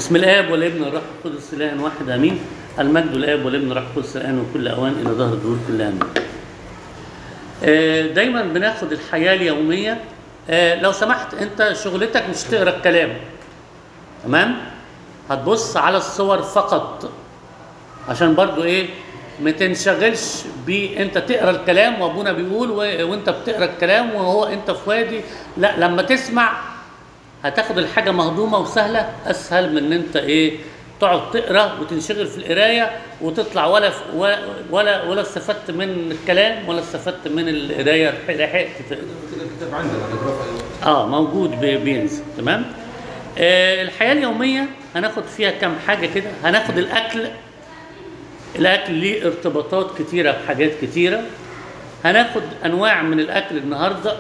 بسم الاب والابن والروح القدس اله واحد امين المجد للاب والابن والروح القدس الان وكل اوان الى ظهر الدهور كلها امين آه، دايما بناخد الحياه اليوميه آه، لو سمحت انت شغلتك مش تقرا الكلام تمام هتبص على الصور فقط عشان برضو ايه ما تنشغلش بيه انت تقرا الكلام وابونا بيقول و... وانت بتقرا الكلام وهو انت في وادي لا لما تسمع هتاخد الحاجه مهضومه وسهله اسهل من ان انت ايه تقعد تقرا وتنشغل في القرايه وتطلع ولا ولا ولا, ولا استفدت من الكلام ولا استفدت من القرايه لحقت تقرا كده الكتاب عندنا نقراه في أي وقت. اه موجود بي- بينزل تمام آه الحياه اليوميه هناخد فيها كام حاجه كده هناخد الاكل الاكل ليه ارتباطات كتيره بحاجات كتيره هناخد انواع من الاكل النهارده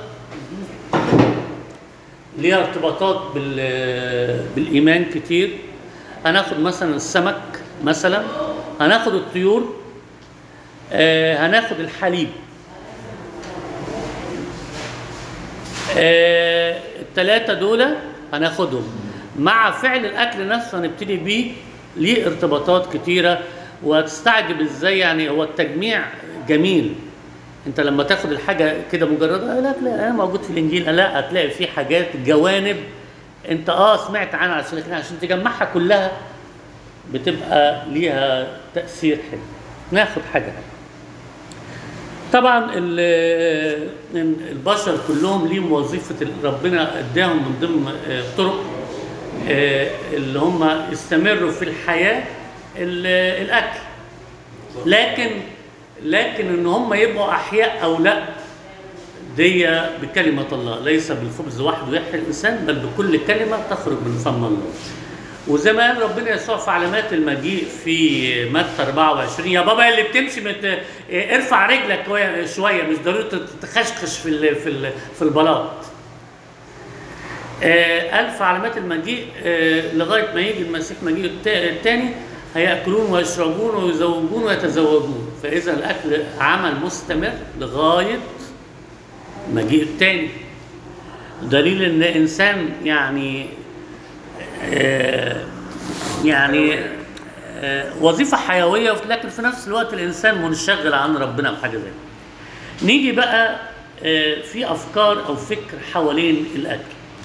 ليها ارتباطات بال بالايمان كتير هناخد مثلا السمك مثلا هناخد الطيور آه هناخد الحليب آه، التلاتة دول هناخدهم مع فعل الأكل نفسه هنبتدي بيه ليه ارتباطات كتيرة وهتستعجب ازاي يعني هو التجميع جميل انت لما تاخد الحاجة كده مجردة لا لا موجود في الإنجيل لا هتلاقي فيه حاجات جوانب انت اه سمعت عنها عشان لكن عشان تجمعها كلها بتبقى ليها تأثير حلو ناخد حاجة حاجة طبعا ال- البشر كلهم ليهم وظيفه ربنا اداهم من ضمن آه، طرق آه، اللي هم يستمروا في الحياه ال- الاكل لكن لكن ان هم يبقوا احياء او لا دي بكلمه الله ليس بالخبز وحده يحيى الانسان بل بكل كلمه تخرج من فم الله وزي ما قال ربنا يسوع في علامات المجيء في متى 24 يا بابا اللي بتمشي مت... اه، ارفع رجلك كوي- شويه مش ضروري تت- تخشخش في ال... في ال... في البلاط. آه، قال في علامات المجيء آه، لغايه ما يجي المسيح مجيء التا- الثاني هياكلون ويشربون ويزوجون ويتزوجون فاذا الاكل عمل مستمر لغايه مجيء الثاني دليل ان انسان يعني آه، يعني آه، وظيفة حيوية لكن في نفس الوقت الإنسان منشغل عن ربنا بحاجة زي كده. نيجي بقى آه، في أفكار أو فكر حوالين الأكل.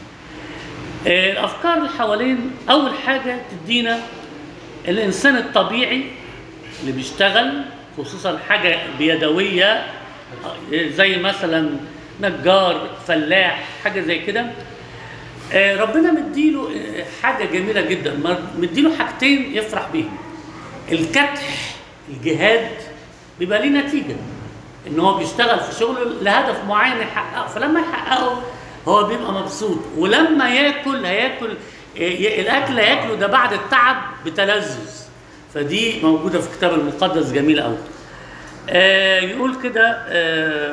آه، الأفكار اللي حوالين أول حاجة تدينا الإنسان الطبيعي اللي بيشتغل خصوصا حاجة بيدوية آه، زي مثلا نجار فلاح حاجة زي كده آه، ربنا مديله آه، حاجه جميله جدا مر- مديله حاجتين يفرح بيهم الكدح الجهاد بيبقى ليه نتيجه ان هو بيشتغل في شغله لهدف معين يحققه فلما يحققه هو بيبقى مبسوط ولما ياكل هياكل آه، ي- الاكل هياكله ده بعد التعب بتلذذ فدي موجوده في الكتاب المقدس جميله قوي آه يقول كده آه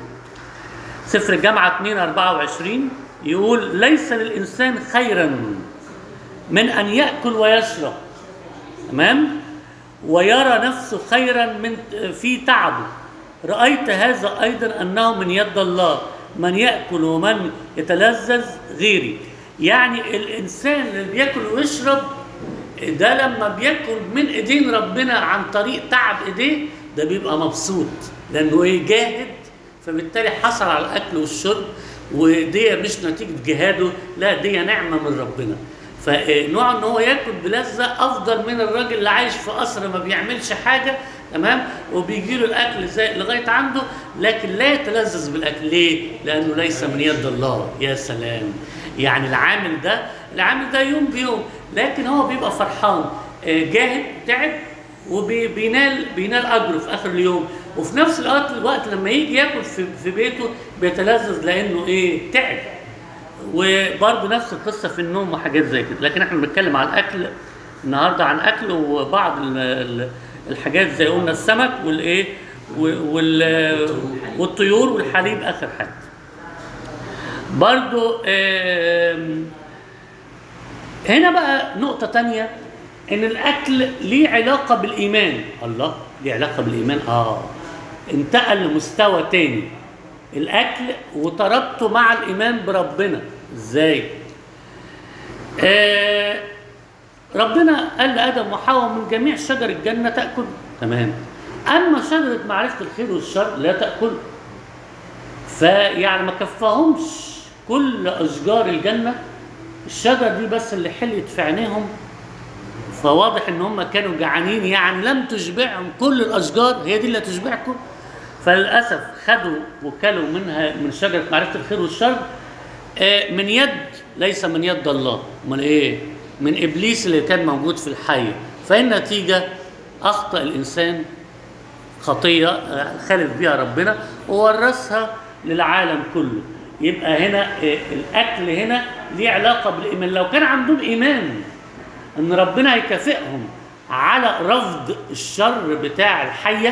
سفر الجامعة 2 24 يقول ليس للإنسان خيرا من أن يأكل ويشرب تمام ويرى نفسه خيرا من في تعبه رأيت هذا أيضا أنه من يد الله من يأكل ومن يتلذذ غيري يعني الإنسان اللي بياكل ويشرب ده لما بياكل من ايدين ربنا عن طريق تعب ايديه ده بيبقى مبسوط لانه ايه جاهد فبالتالي حصل على الاكل والشرب ودي مش نتيجه جهاده لا دي نعمه من ربنا فنوع ان هو ياكل بلذه افضل من الراجل اللي عايش في قصر ما بيعملش حاجه تمام وبيجي له الاكل زي لغايه عنده لكن لا يتلذذ بالاكل ليه؟ لانه ليس من يد الله يا سلام يعني العامل ده العامل ده يوم بيوم لكن هو بيبقى فرحان آه، جاهد تعب وبينال بينال اجره في اخر اليوم وفي نفس الوقت الوقت لما يجي ياكل في, في بيته بيتلذذ لانه ايه تعب وبرضه نفس القصه في النوم وحاجات زي كده لكن احنا بنتكلم عن الاكل النهارده عن اكل وبعض ال- ال- الحاجات زي قلنا السمك والايه و- وال والطيور والحليب اخر حاجه برضو آم، هنا بقى نقطة تانية إن الأكل ليه علاقة بالإيمان الله ليه علاقة بالإيمان آه انتقل لمستوى تاني الأكل وتربطه مع الإيمان بربنا إزاي؟ آه ربنا قال لادم وحواء من جميع شجر الجنه تاكل تمام اما شجره معرفه الخير والشر لا تاكل فيعني ما كفاهمش كل اشجار الجنه الشجر دي بس اللي حلت في عينيهم فواضح ان هم كانوا جعانين يعني لم تشبعهم كل الاشجار هي دي اللي تشبعكم فللاسف خدوا وكلوا منها من شجره معرفه الخير والشر آه، من يد ليس من يد الله امال ايه من ابليس اللي كان موجود في الحي فالنتيجه اخطا الانسان خطيه آه، خالف بيها ربنا وورثها للعالم كله يبقى هنا آه، الاكل هنا ليه علاقه بالايمان لو كان عندهم ايمان ان ربنا هيكافئهم على رفض الشر بتاع الحيه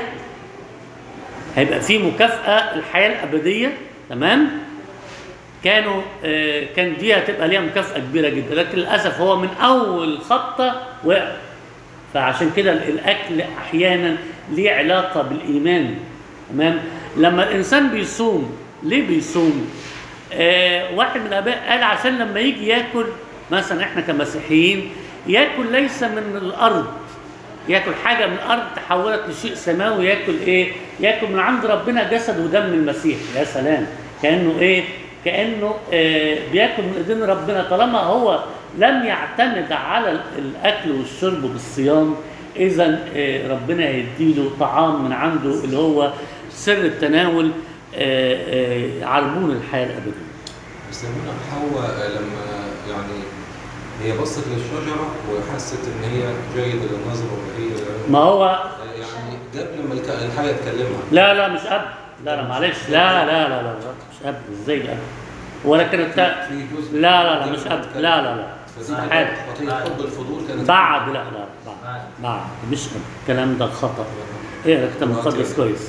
هيبقى في مكافاه الحياه الابديه تمام كانوا آه، كان دي هتبقى ليها مكافاه كبيره جدا لكن للاسف هو من اول خطه وقع فعشان كده الاكل احيانا ليه علاقه بالايمان تمام لما الانسان بيصوم ليه بيصوم آه واحد من الاباء قال عشان لما يجي ياكل مثلا احنا كمسيحيين ياكل ليس من الارض ياكل حاجه من الارض تحولت لشيء سماوي ياكل ايه ياكل من عند ربنا جسد ودم المسيح يا سلام كانه ايه كانه آه بياكل من ايدين ربنا طالما هو لم يعتمد على ال- الاكل والشرب بالصيام اذا آه ربنا هيديله طعام من عنده اللي هو سر التناول آه آه عربون الحياه الابديه بس لما حواء لما يعني هي بصت للشجرة وحست إن هي جيدة للنظر وهي ما هو يعني قبل ما الك- الحية تكلمها لا لا مش قبل لا لا معلش لا لا لا لا مش قبل ازاي قبل ولا كانت تا- في جزء لا لا لا مش قبل ما قبل تتكلم. لا لا لا فدي استحاله كانت خطية حب الفضول كانت بعد لا لا بعد بعد مش قبل الكلام ده خطا اقرا الكتاب المقدس كويس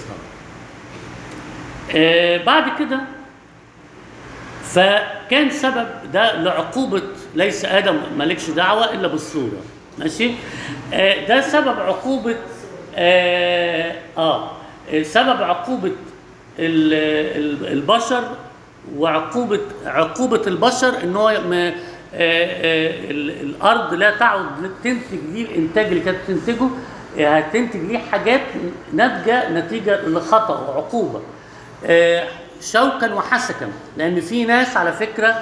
آه بعد كده فكان سبب ده لعقوبة ليس آدم مالكش دعوة إلا بالصورة ماشي آه ده سبب عقوبة آه, آه سبب عقوبة ال- ال- البشر وعقوبة عقوبة البشر إن هو م- آه آه ال- الأرض لا تعد تنتج ليه الإنتاج اللي كانت تنتجه آه، هتنتج ليه حاجات ناتجة نتيجة لخطأ وعقوبة آه، شوكا وحسكا لان في ناس على فكره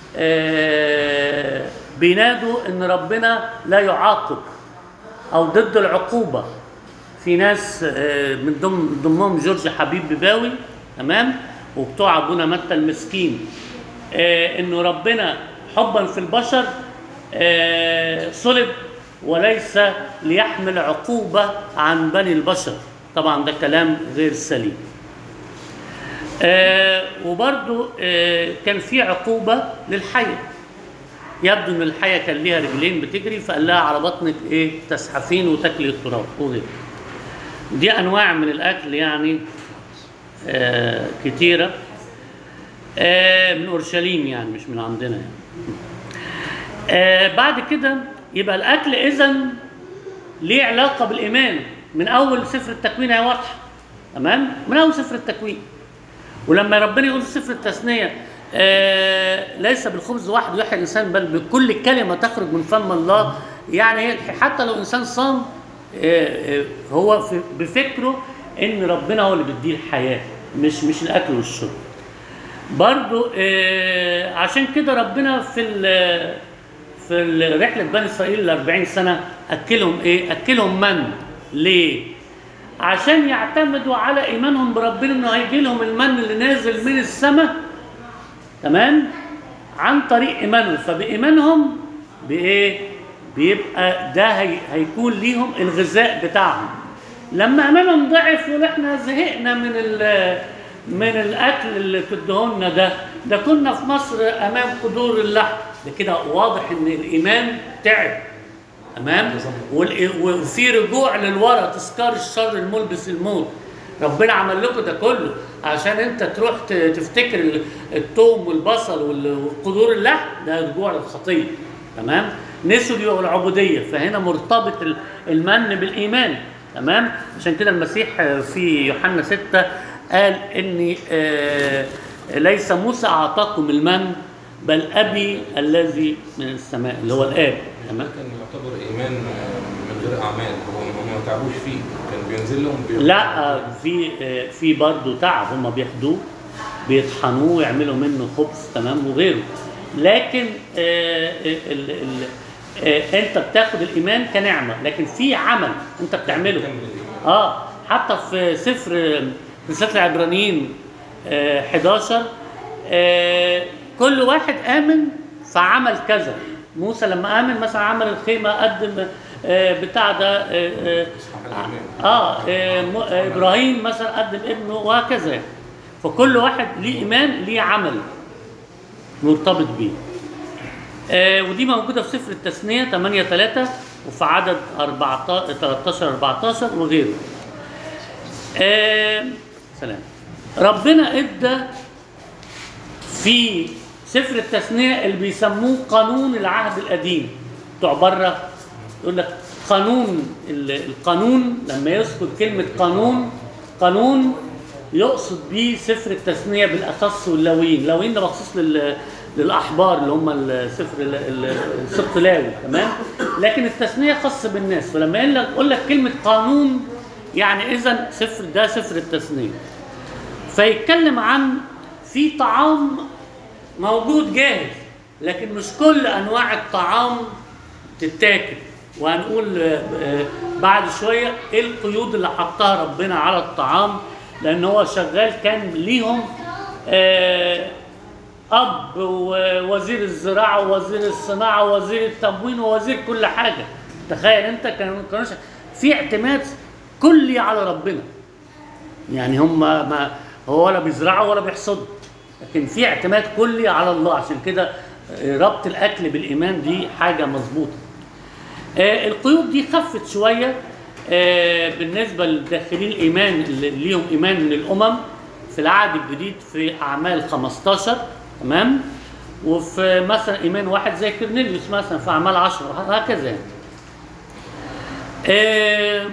آه، بينادوا ان ربنا لا يعاقب او ضد العقوبه في ناس آه، من ضمن ضمنهم جورج حبيب بباوي تمام وبتوع ابونا متى المسكين آه، انه ربنا حبا في البشر آه، صلب وليس ليحمل عقوبه عن بني البشر طبعا ده كلام غير سليم آه وبرضو آه كان في عقوبة للحية يبدو ان الحية كان ليها رجلين بتجري فقال لها على بطنك ايه تسحفين وتاكلي التراب وغيره دي انواع من الاكل يعني آه كتيرة آه من اورشليم يعني مش من عندنا يعني آه بعد كده يبقى الاكل اذا ليه علاقة بالايمان من اول سفر التكوين هي واضحة تمام من اول سفر التكوين ولما ربنا يقول في سفر التثنية آه ليس بالخبز وحده يحيى الانسان بل بكل كلمه تخرج من فم الله يعني هي حتى لو انسان صام آه آه هو في بفكره ان ربنا هو اللي بيديه الحياه مش مش الاكل والشرب برضو آه عشان كده ربنا في ال- في ال- رحله بني اسرائيل ال 40 سنه اكلهم ايه؟ اكلهم من ليه؟ عشان يعتمدوا على ايمانهم بربنا انه هيجي لهم المن اللي نازل من السماء تمام عن طريق ايمانهم فبايمانهم بايه بيبقى ده هي هيكون ليهم الغذاء بتاعهم لما ايمانهم ضعف يقول احنا زهقنا من ال من الاكل اللي بتدهولنا ده ده كنا في مصر امام قدور اللحم ده كده واضح ان الايمان تعب تمام وال- وفي رجوع للورا تذكار الشر الملبس الموت ربنا عمل لكم ده كله عشان انت تروح ت- تفتكر ال- الثوم والبصل وال- وقدور اللحم ده رجوع للخطيه تمام نسوا العبوديه فهنا مرتبط ال- المن بالايمان تمام عشان كده المسيح في يوحنا 6 قال اني آه ليس موسى اعطاكم المن بل ابي الذي من السماء اللي هو الاب ده تمام كان يعتبر الايمان من غير اعمال هو هم ما تعبوش فيه كان بينزل لهم بي... لا في في برضه تعب هم بياخدوه بيطحنوه ويعملوا منه خبز تمام وغيره لكن آه، ال ال آه، انت بتاخد الايمان كنعمه لكن في عمل انت بتعمله كمل الإيمان. اه حتى في سفر في سفر العبرانيين آه 11 آه كل واحد امن فعمل كذا موسى لما امن مثلا عمل الخيمه قدم آه بتاع ده آه آه, آه, آه, م- آه ابراهيم مثلا قدم ابنه وهكذا يعني. فكل واحد ليه ايمان ليه عمل مرتبط بيه آه ودي موجوده في سفر التثنيه 8 3 وفي عدد 14 13 14 وغيره آه سلام ربنا ادى في سفر التثنيه اللي بيسموه قانون العهد القديم بتوع بره يقول لك قانون ال- القانون لما يذكر كلمه قانون قانون يقصد بيه سفر التثنيه بالاخص واللاويين اللاويين ده مخصوص لل للاحبار اللي هم السفر ال- ال- السبط لاوي تمام لكن التثنيه خاص بالناس فلما يقول لك يقول لك كلمه قانون يعني اذا سفر ده سفر التثنيه فيتكلم عن في طعام موجود جاهز لكن مش كل انواع الطعام تتاكل وهنقول آه، آه، بعد شويه ايه القيود اللي حطها ربنا على الطعام لان هو شغال كان ليهم آه، اب ووزير الزراعه ووزير الصناعه ووزير التموين ووزير كل حاجه تخيل انت كانوا كانوش في اعتماد كلي على ربنا يعني هم ما هو ولا بيزرعوا ولا بيحصدوا لكن في اعتماد كلي على الله عشان كده آه، ربط الاكل بالايمان دي حاجه مظبوطه آه، القيود دي خفت شويه آه، بالنسبه لداخلين الايمان اللي ليهم ايمان من الامم في العهد الجديد في اعمال 15 تمام وفي مثلا ايمان واحد زي كرنيليوس مثلا في اعمال 10 وهكذا يعني. آم،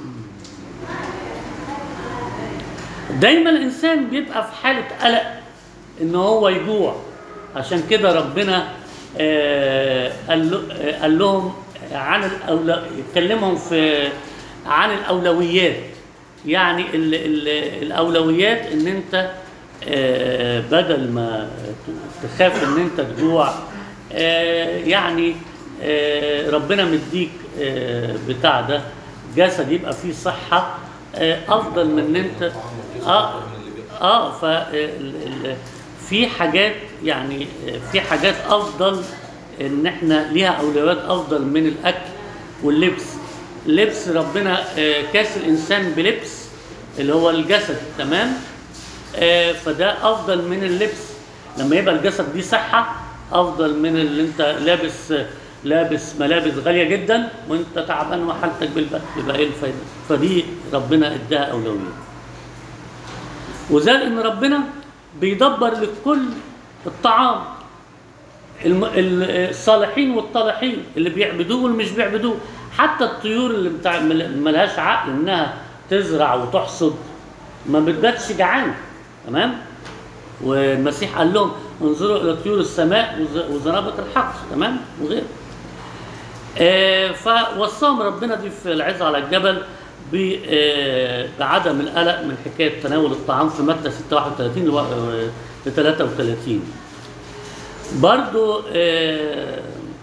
دايما الانسان بيبقى في حاله قلق ان هو يجوع عشان كده ربنا آه، قال له- آه، قال لهم عن الأولو... يتكلمهم في عن الاولويات يعني ال... ال... الاولويات ان انت آه، بدل ما تخاف ان انت تجوع آه، يعني آه، ربنا مديك آه، بتاع ده جسد يبقى فيه صحه آه، افضل من ان انت اه اه ف ال- ال- في حاجات يعني في حاجات افضل ان احنا ليها اولويات افضل من الاكل واللبس اللبس ربنا آه، كاس الانسان بلبس اللي هو الجسد تمام آه، فده افضل من اللبس لما يبقى الجسد دي صحه افضل من اللي انت لابس لابس ملابس غاليه جدا وانت تعبان وحالتك بالبرد يبقى ايه الفايده فدي ربنا اداها اولويه وزاد ان ربنا بيدبر لكل الطعام الم- ال- الصالحين والطالحين اللي بيعبدوه واللي مش بيعبدوه حتى الطيور اللي بتاع مل- ملهاش عقل انها تزرع وتحصد ما بتباتش جعانه تمام والمسيح قال لهم انظروا الى طيور السماء وز- وزنابق الحقل تمام وغيره آه، فوصاهم ربنا دي في العظة على الجبل ب- آه، بعدم القلق من حكاية تناول الطعام في متى 36 لو- آه، ل 33 برضو آه،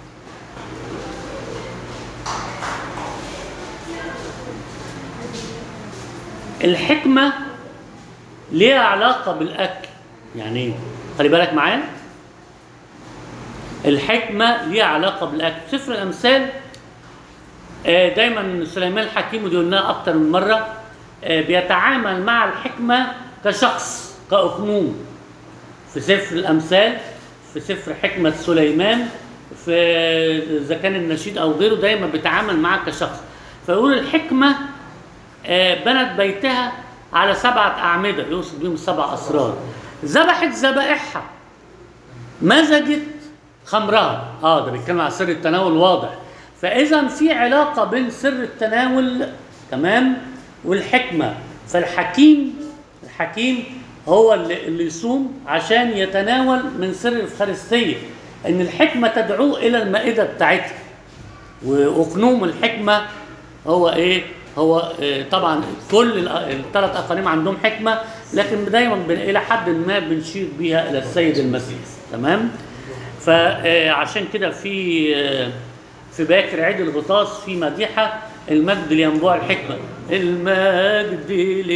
الحكمة ليها علاقة بالأكل يعني إيه؟ خلي بالك معايا الحكمة ليها علاقة بالأكل سفر الأمثال آه، دايما سليمان الحكيم ودي قلناها أكتر من مرة آه، بيتعامل مع الحكمة كشخص كأخموم في سفر الأمثال في سفر حكمة سليمان في إذا كان النشيد أو غيره دايما بيتعامل معاه كشخص فيقول الحكمة آه، بنت بيتها على سبعة أعمدة يقصد بيهم سبع أسرار ذبحت ذبائحها مزجت خمرها اه ده بيتكلم على سر التناول واضح فاذا في علاقه بين سر التناول تمام والحكمه فالحكيم الحكيم هو اللي, اللي يصوم عشان يتناول من سر الافخارستيه ان الحكمه تدعوه الى المائده بتاعتها واقنوم الحكمه هو ايه هو آه، طبعا كل الثلاث اقانيم عندهم حكمه لكن دايما بن- الى حد ما بنشير بيها الى السيد المسيح تمام فعشان كده في آه، في باكر عيد الغطاس في مديحه المجد لينبوع الحكمه المجد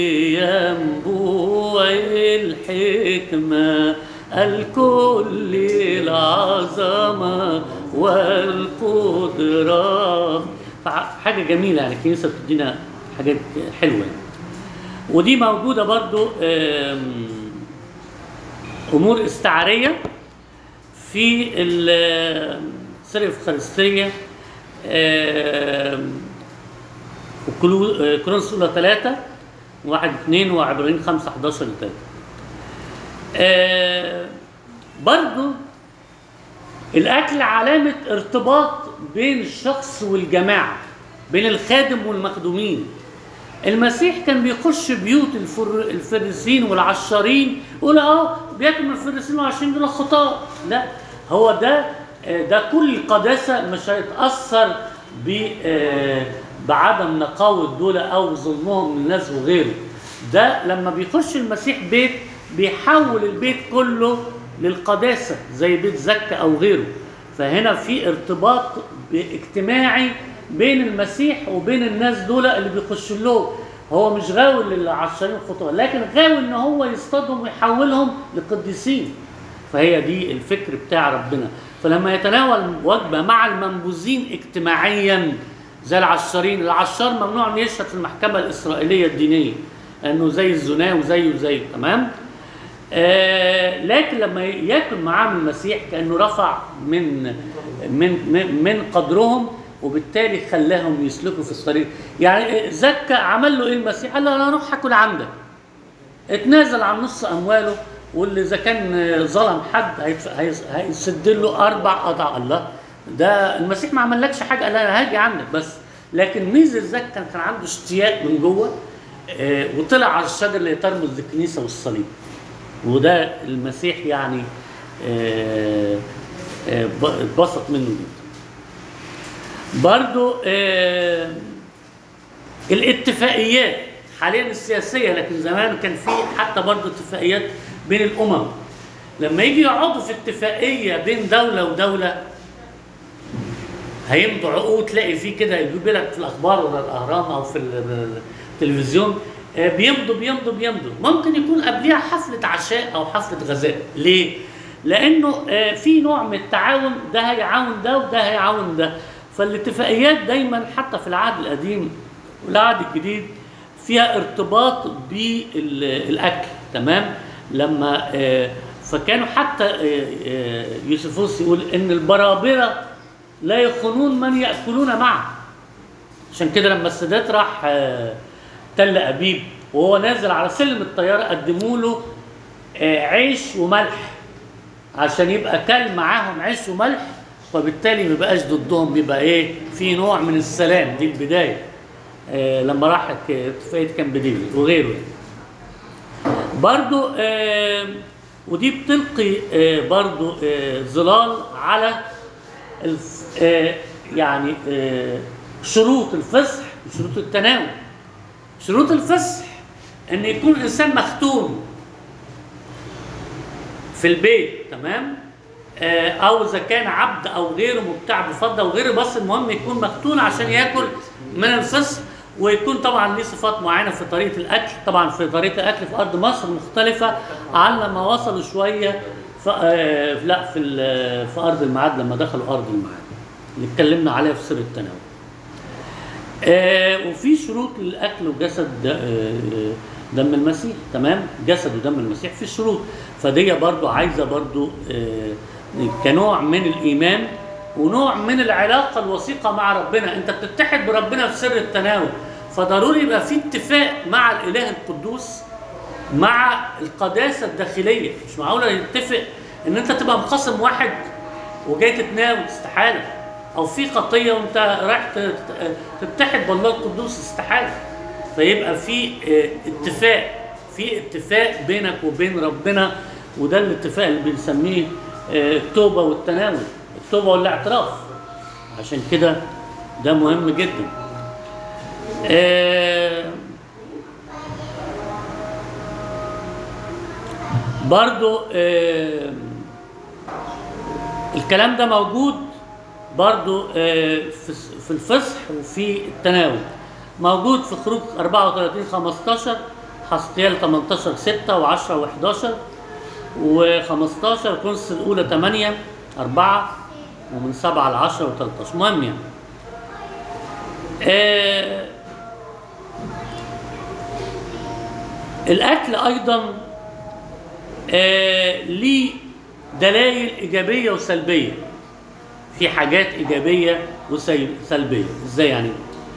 لينبوع الحكمه الكل العظمه والقدره حاجه جميله يعني الكنيسه بتدينا حاجات حلوه يعني. ودي موجوده برضو آم، امور استعاريه في ال- سر الافخارستيه آم، وكلو- آه، كورنثوس الاولى 3 1 2 وعبرانيين 5 11 ل 3 آه، برضو الاكل علامه ارتباط بين الشخص والجماعه بين الخادم والمخدومين المسيح كان بيخش بيوت الفر... الفريسين والعشارين يقول اه بياكل من الفريسين والعشارين دول خطاة لا هو ده آه، ده كل القداسه مش هيتاثر ب آه، بعدم نقاوه دول او ظلمهم للناس وغيره ده لما بيخش المسيح بيت بيحول البيت كله للقداسه زي بيت زكا او غيره فهنا في ارتباط اجتماعي بين المسيح وبين الناس دول اللي بيخشوا له هو مش غاوي للعشرين الخطوة لكن غاوي ان هو يصطادهم ويحولهم لقديسين فهي دي الفكر بتاع ربنا فلما يتناول وجبة مع المنبوذين اجتماعيا زي العشارين العشار ممنوع ان يشهد في المحكمة الإسرائيلية الدينية لأنه زي الزنا وزيه وزيه تمام آه لكن لما ياكل معاهم المسيح كانه رفع من من من, من قدرهم وبالتالي خلاهم يسلكوا في الطريق يعني زكى عمل له ايه المسيح قال له انا اروح اكل عندك اتنازل عن نص امواله واللي اذا كان ظلم حد هيتف- هيس- هيسد له اربع اضعاف الله ده المسيح ما عملكش حاجه قال انا هاجي عندك بس لكن ميزه زكى كان كان عنده اشتياق من جوه آه، وطلع على الشجر اللي ترمز الكنيسه والصليب وده المسيح يعني آه، آه، ب- اتبسط منه جدا برضو آه، الاتفاقيات حاليا السياسيه لكن زمان كان في حتى برضو اتفاقيات بين الامم لما يجي يقعدوا في اتفاقيه بين دوله ودوله هيمضوا عقود تلاقي فيه كده يجيب لك في الاخبار ولا الاهرام او في ال- التلفزيون آه، بيمضوا بيمضوا بيمضوا ممكن يكون قبلها حفله عشاء او حفله غذاء ليه؟ لانه آه، في نوع من التعاون ده هيعاون ده وده هيعاون ده فالاتفاقيات دايما حتى في العهد القديم والعهد الجديد فيها ارتباط بالاكل تمام لما آه، فكانوا حتى آه، آه، يوسفوس يقول ان البرابره لا يخونون من ياكلون معه عشان كده لما السادات راح آه، تل ابيب وهو نازل على سلم الطياره قدموا له آه، عيش وملح عشان يبقى كل معاهم عيش وملح فبالتالي ما بقاش ضدهم بيبقى ايه في نوع من السلام دي البدايه آه، لما راح ك- اتفاقيه كامب ديفيد وغيره يعني. برضو آه، ودي بتلقي آه، برضو آه، ظلال على الف- آه، يعني آه، شروط الفصح وشروط التناول شروط الفصح ان يكون الانسان مختون في البيت تمام آه، او اذا كان عبد او غيره مبتاع بفضه وغيره بس المهم يكون مختون عشان ياكل من الفصح ويكون طبعا ليه صفات معينه في طريقه الاكل طبعا في طريقه الاكل في ارض مصر مختلفه عن لما وصلوا شويه ف... آه، لا في ال- في ارض الميعاد لما دخلوا ارض الميعاد اللي اتكلمنا عليها في سر التناول آه وفي شروط للاكل وجسد د- آه، دم المسيح تمام جسد ودم المسيح في شروط فدي برضو عايزه برضو آه كنوع من الايمان ونوع من العلاقه الوثيقه مع ربنا انت بتتحد بربنا في سر التناول فضروري يبقى في اتفاق مع الاله القدوس مع القداسه الداخليه مش معقوله يتفق ان انت تبقى مخاصم واحد وجاي تتناول استحاله او في خطيه وانت رايح ت- ت- تتحد بالله القدوس استحاله فيبقى في اه، اتفاق في اتفاق بينك وبين ربنا وده الاتفاق اللي بنسميه اه، التوبه والتناول التوبه والاعتراف عشان كده ده مهم جدا آه برضو آه الكلام ده موجود برضو آه في في الفصح وفي التناول موجود في خروج 34 15 حسقيال 18 6 و10 و11 و15 كونس الاولى 8 4 ومن 7 ل 10 و13 مهم يعني آه الاكل ايضا آه ليه دلائل ايجابيه وسلبيه في حاجات ايجابيه وسلبيه ازاي يعني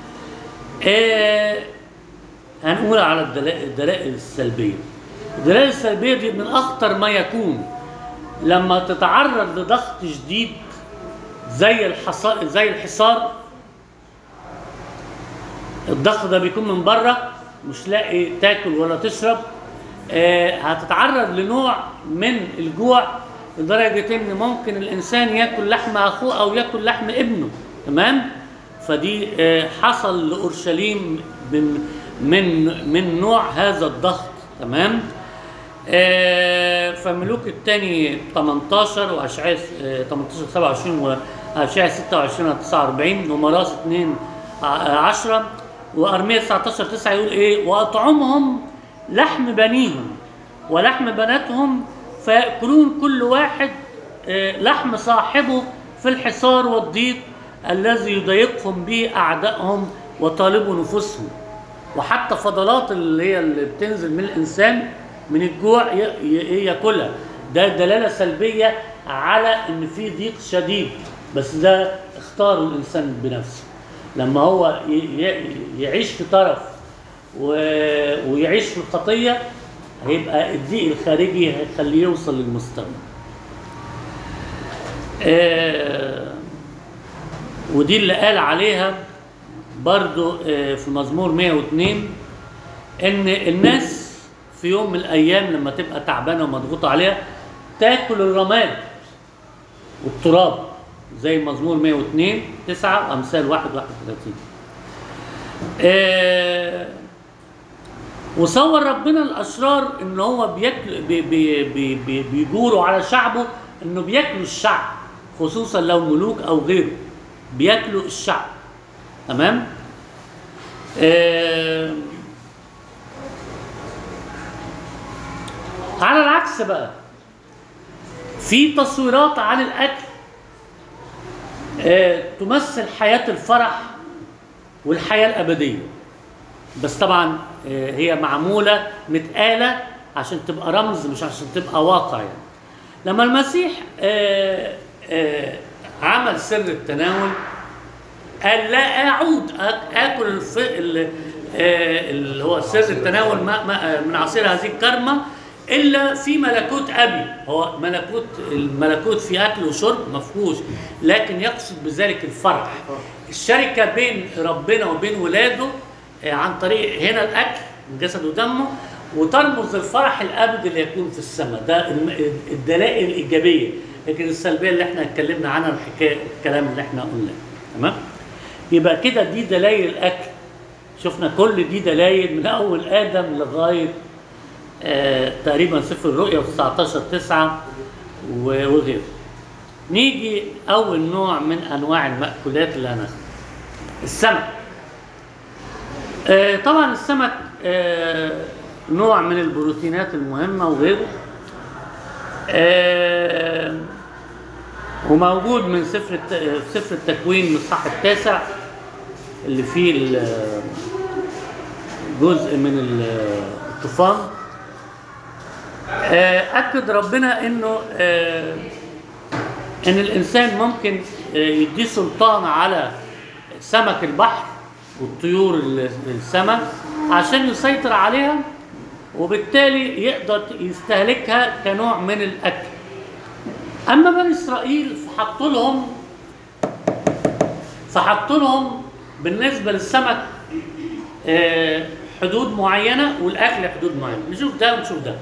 آه هنقول على الدلائل, الدلائل السلبيه الدلائل السلبيه دي من اخطر ما يكون لما تتعرض لضغط شديد زي الحصار زي الحصار الضغط ده بيكون من بره مش لاقي تاكل ولا تشرب آه هتتعرض لنوع من الجوع لدرجة إن ممكن الإنسان ياكل لحم أخوه أو ياكل لحم ابنه تمام؟ فدي آه حصل لأورشليم من من من نوع هذا الضغط تمام؟ آه فملوك الثاني 18 وأشعياء آه 18 27 وأشعياء 26 49 ومراس 2 10 وأرمية 19 9 يقول إيه؟ وأطعمهم لحم بنيهم ولحم بناتهم فيأكلون كل واحد لحم صاحبه في الحصار والضيق الذي يضايقهم به أعدائهم وطالبوا نفوسهم وحتى فضلات اللي هي اللي بتنزل من الإنسان من الجوع ياكلها ده دلالة سلبية على إن في ضيق شديد بس ده اختاره الإنسان بنفسه لما هو يعيش في طرف ويعيش في الخطية هيبقى الضيق الخارجي هيخليه يوصل للمستوى آه ودي اللي قال عليها برضو آه في مزمور 102 ان الناس في يوم من الايام لما تبقى تعبانه ومضغوطه عليها تاكل الرماد والتراب زي مزمور 102 9 وامثال 1 31 آه وصور ربنا الاشرار ان هو بياكل بي بي بي بي بيجوروا على شعبه انه بياكلوا الشعب خصوصا لو ملوك او غيره بياكلوا الشعب تمام آه على العكس بقى في تصويرات عن الاكل آه تمثل حياه الفرح والحياه الابديه بس طبعا هي معموله متقاله عشان تبقى رمز مش عشان تبقى واقع يعني. لما المسيح آآ آآ عمل سر التناول قال لا اعود اكل الف... اللي هو سر التناول من عصير هذه الكرمه الا في ملكوت ابي هو ملكوت الملكوت في اكل وشرب مفهوش لكن يقصد بذلك الفرح الشركه بين ربنا وبين ولاده عن طريق هنا الاكل من جسد ودمه وترمز للفرح الابدي اللي يكون في السماء ده الدلائل الايجابيه لكن السلبيه اللي احنا اتكلمنا عنها الحكايه الكلام اللي احنا قلناه تمام يبقى كده دي دلائل الاكل شفنا كل دي دلائل من اول ادم لغايه آه تقريبا سفر الرؤيا 19 9 وغيره نيجي اول نوع من انواع المأكولات اللي هناخدها السمك آه طبعا السمك آه نوع من البروتينات المهمه وغيره آه وموجود من سفر الت... سفر التكوين من الصح التاسع اللي فيه جزء من الطوفان اكد ربنا انه ان الانسان ممكن يديه سلطان على سمك البحر والطيور السماء عشان يسيطر عليها وبالتالي يقدر يستهلكها كنوع من الاكل اما بني اسرائيل فحطوا لهم فحطوا لهم بالنسبه للسمك حدود معينه والاكل حدود معينه نشوف ده ونشوف ده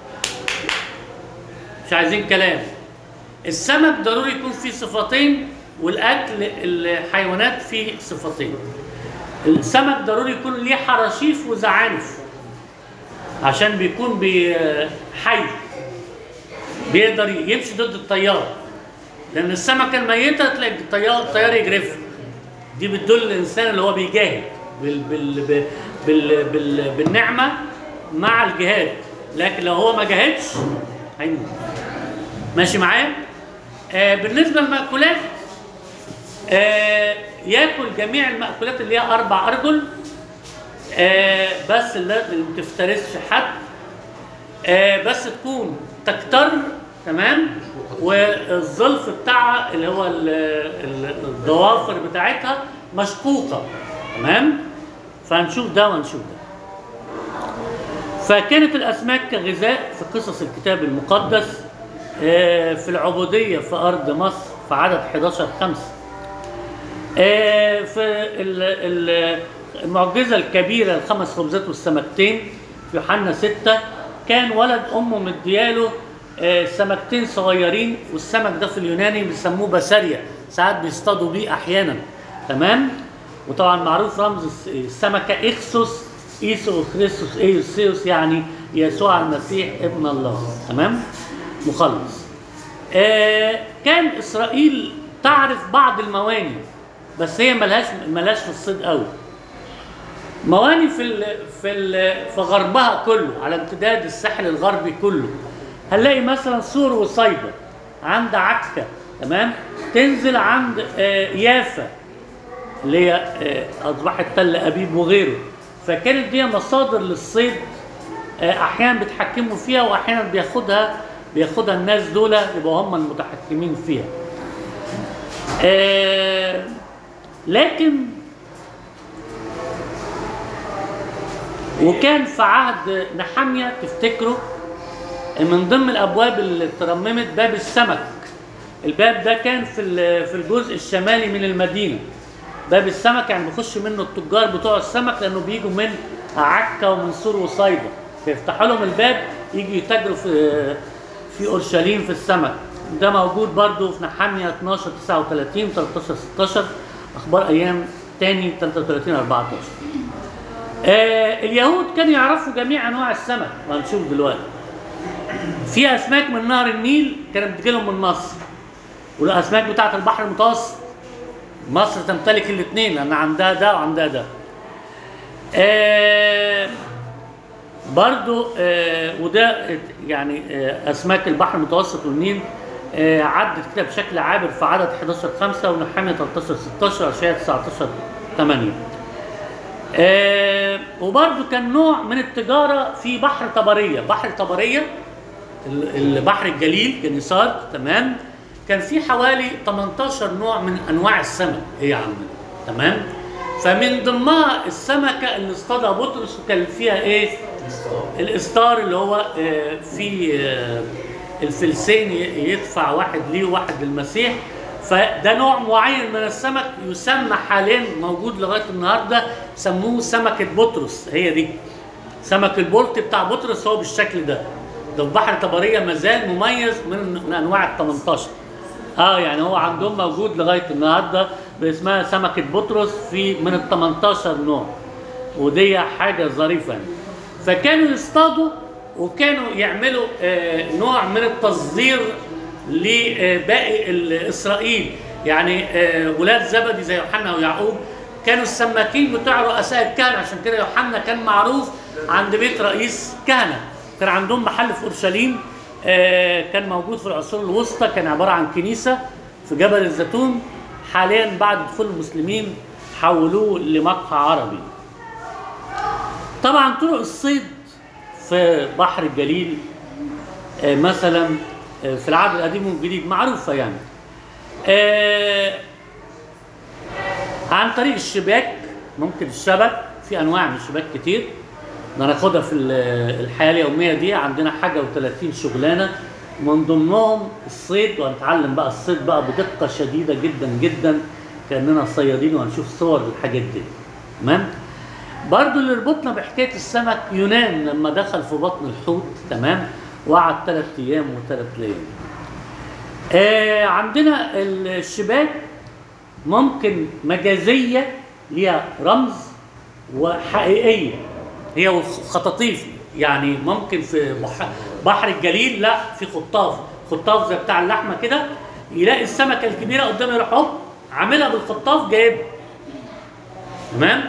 مش عايزين كلام السمك ضروري يكون فيه صفتين والاكل الحيوانات في صفتين السمك ضروري يكون ليه حراشيف وزعانف عشان بيكون بي حي بيقدر يمشي ضد التيار لان السمكه الميته تلاقي الطيار الطيار يجرفها دي بتدل الانسان اللي هو بيجاهد بال بال بال بال بال بالنعمه مع الجهاد لكن لو هو ما جاهدش هيموت ماشي معايا آه بالنسبه للمأكولات آه ياكل جميع المأكولات اللي هي اربع ارجل آه بس اللي اللي ما تفترسش حد آه بس تكون تكتر تمام والظلف بتاعها اللي هو ال- ال- الضوافر بتاعتها مشقوقه تمام فهنشوف ده وهنشوف ده فكانت الاسماك كغذاء في قصص الكتاب المقدس آه، في العبوديه في ارض مصر في عدد 11 5 آه، في ال- ال- المعجزه الكبيره الخمس خبزات والسمكتين في يوحنا 6 كان ولد امه مدياله آه، سمكتين صغيرين والسمك ده في اليوناني بيسموه بساريا ساعات بيصطادوا بيه احيانا تمام وطبعا معروف رمز الس- السمكه اخسوس ايسو خريستوس ايوسيوس يعني يسوع المسيح ابن الله تمام مخلص آه كان اسرائيل تعرف بعض المواني بس هي ملهاش ملهاش في الصيد قوي مواني في ال في ال في غربها كله على امتداد الساحل الغربي كله هنلاقي مثلا سور وصيدا عند عكا تمام تنزل عند آه، يافا اللي هي آه، اصبحت تل ابيب وغيره فكانت دي مصادر للصيد آه، احيانا بيتحكموا فيها واحيانا بياخدها بياخدها الناس دول يبقوا هم المتحكمين فيها آه، لكن وكان في عهد نحمية تفتكروا من ضمن الابواب اللي ترممت باب السمك الباب ده كان في ال- في الجزء الشمالي من المدينه باب السمك يعني بيخش منه التجار بتوع السمك لانه بيجوا من عكا ومن سور وصيدا فيفتحوا لهم الباب يجي يتاجروا في في اورشليم في السمك ده موجود برضو في نحمية 12 39 13 16 اخبار ايام تاني 33 14 آه اليهود كانوا يعرفوا جميع انواع السمك وهنشوف دلوقتي في اسماك من نهر النيل كانت بتجيلهم من مصر والاسماك بتاعت البحر المتوسط مصر تمتلك الاثنين لان عندها ده وعندها ده آه برضو آه وده يعني آه اسماك البحر المتوسط والنيل آه عدت كده بشكل عابر في عدد 11 5 ونحامية 13 16 اشعياء 19 8 آه وبرضو كان نوع من التجارة في بحر طبرية بحر طبرية ال- البحر الجليل كنيسار تمام كان في حوالي 18 نوع من انواع السمك ايه يا عم تمام فمن ضمنها السمكه اللي اصطادها بطرس وكان فيها ايه الاستار اللي هو آه، في آه، الفلسين ي- يدفع واحد ليه وواحد للمسيح فده نوع معين من السمك يسمى حاليا موجود لغايه النهارده سموه سمكه بطرس هي دي سمك البولت بتاع بطرس هو بالشكل ده ده في بحر طبريه مازال مميز من, من انواع ال 18 اه يعني هو عندهم موجود لغايه النهارده باسمها سمكه بطرس في من ال 18 نوع ودي حاجه ظريفه يعني. فكانوا يصطادوا وكانوا يعملوا آه نوع من التصدير لباقي ال- اسرائيل يعني آه ولاد زبدي زي يوحنا ويعقوب كانوا السماكين بتوع رؤساء الكهنه عشان كده يوحنا كان معروف عند بيت رئيس كهنه كان عندهم محل في اورشليم آه كان موجود في العصور الوسطى كان عباره عن كنيسه في جبل الزيتون حاليا بعد دخول المسلمين حولوه لمقهى عربي طبعا طرق الصيد في بحر الجليل آه، مثلا آه، في العهد القديم والجديد معروفه يعني آه، عن طريق الشباك ممكن الشبك في انواع من الشباك كتير ناخدها في ال- الحياه اليوميه دي عندنا حاجه و30 شغلانه من ضمنهم الصيد وهنتعلم بقى الصيد بقى بدقه شديده جدا جدا كاننا صيادين وهنشوف صور للحاجات دي تمام برضو اللي ربطنا بحكايه السمك يونان لما دخل في بطن الحوت تمام وقعد ثلاث ايام وثلاث ليالي آه عندنا الشباك ممكن مجازيه ليها رمز وحقيقيه هي والخطاطيف يعني ممكن في بح- بحر الجليل لا في خطاف خطاف زي بتاع اللحمه كده يلاقي السمكه الكبيره قدامه يروح هوب عاملها بالخطاف جايبها تمام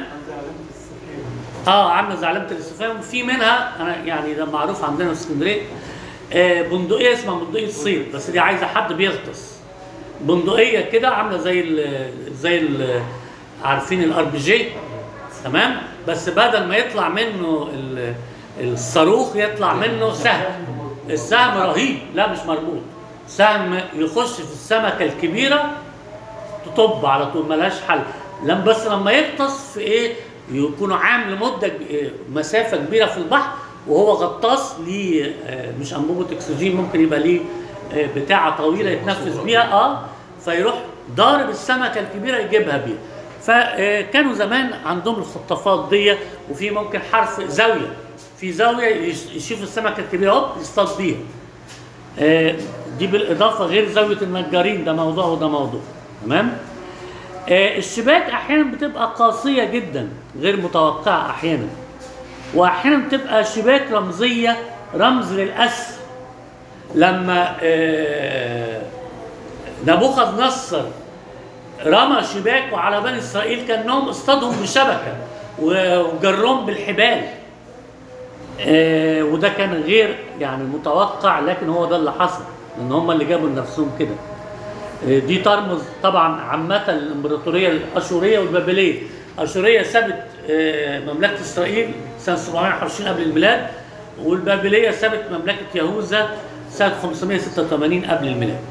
اه عامله زي علامه الاستفهام وفي منها انا يعني ده معروف عندنا في اسكندريه آه بندقيه اسمها بندقيه الصيد بس دي عايزه حد بيغطس بندقيه كده عامله زي ال زي ال عارفين الار بي جي تمام بس بدل ما يطلع منه ال- الصاروخ يطلع منه سهم السهم رهيب لا مش مربوط سهم يخش في السمكه الكبيره تطب على طول ملهاش حل لما بس لما يغطس في ايه يكونوا عامل مده ك- إيه، مسافه كبيره في البحر وهو غطاس ليه آه، مش انبوبه اكسجين ممكن يبقى ليه آه، بتاعه طويله يتنفس بيها اه فيروح ضارب السمكه الكبيره يجيبها بيها فكانوا زمان عندهم الخطافات دي وفي ممكن حرف زاويه في زاويه يش- يشوف السمكه الكبيره هوب يصطاد بيها آه، دي بالاضافه غير زاويه النجارين ده موضوع وده موضوع تمام آه، الشباك احيانا بتبقى قاسيه جدا غير متوقعه احيانا واحيانا بتبقى شباك رمزيه رمز للاسر لما آه، نبوخذ نصر رمى شباكه على بني اسرائيل كانهم اصطادهم بشبكه و- وجرهم بالحبال آه، وده كان غير يعني متوقع لكن هو ده اللي حصل لان هم اللي جابوا لنفسهم كده آه، دي ترمز طبعا عامة الامبراطورية الاشورية والبابلية الاشورية سابت آه، مملكة اسرائيل سنة 720 قبل الميلاد والبابلية سابت مملكة يهوذا سنة 586 قبل الميلاد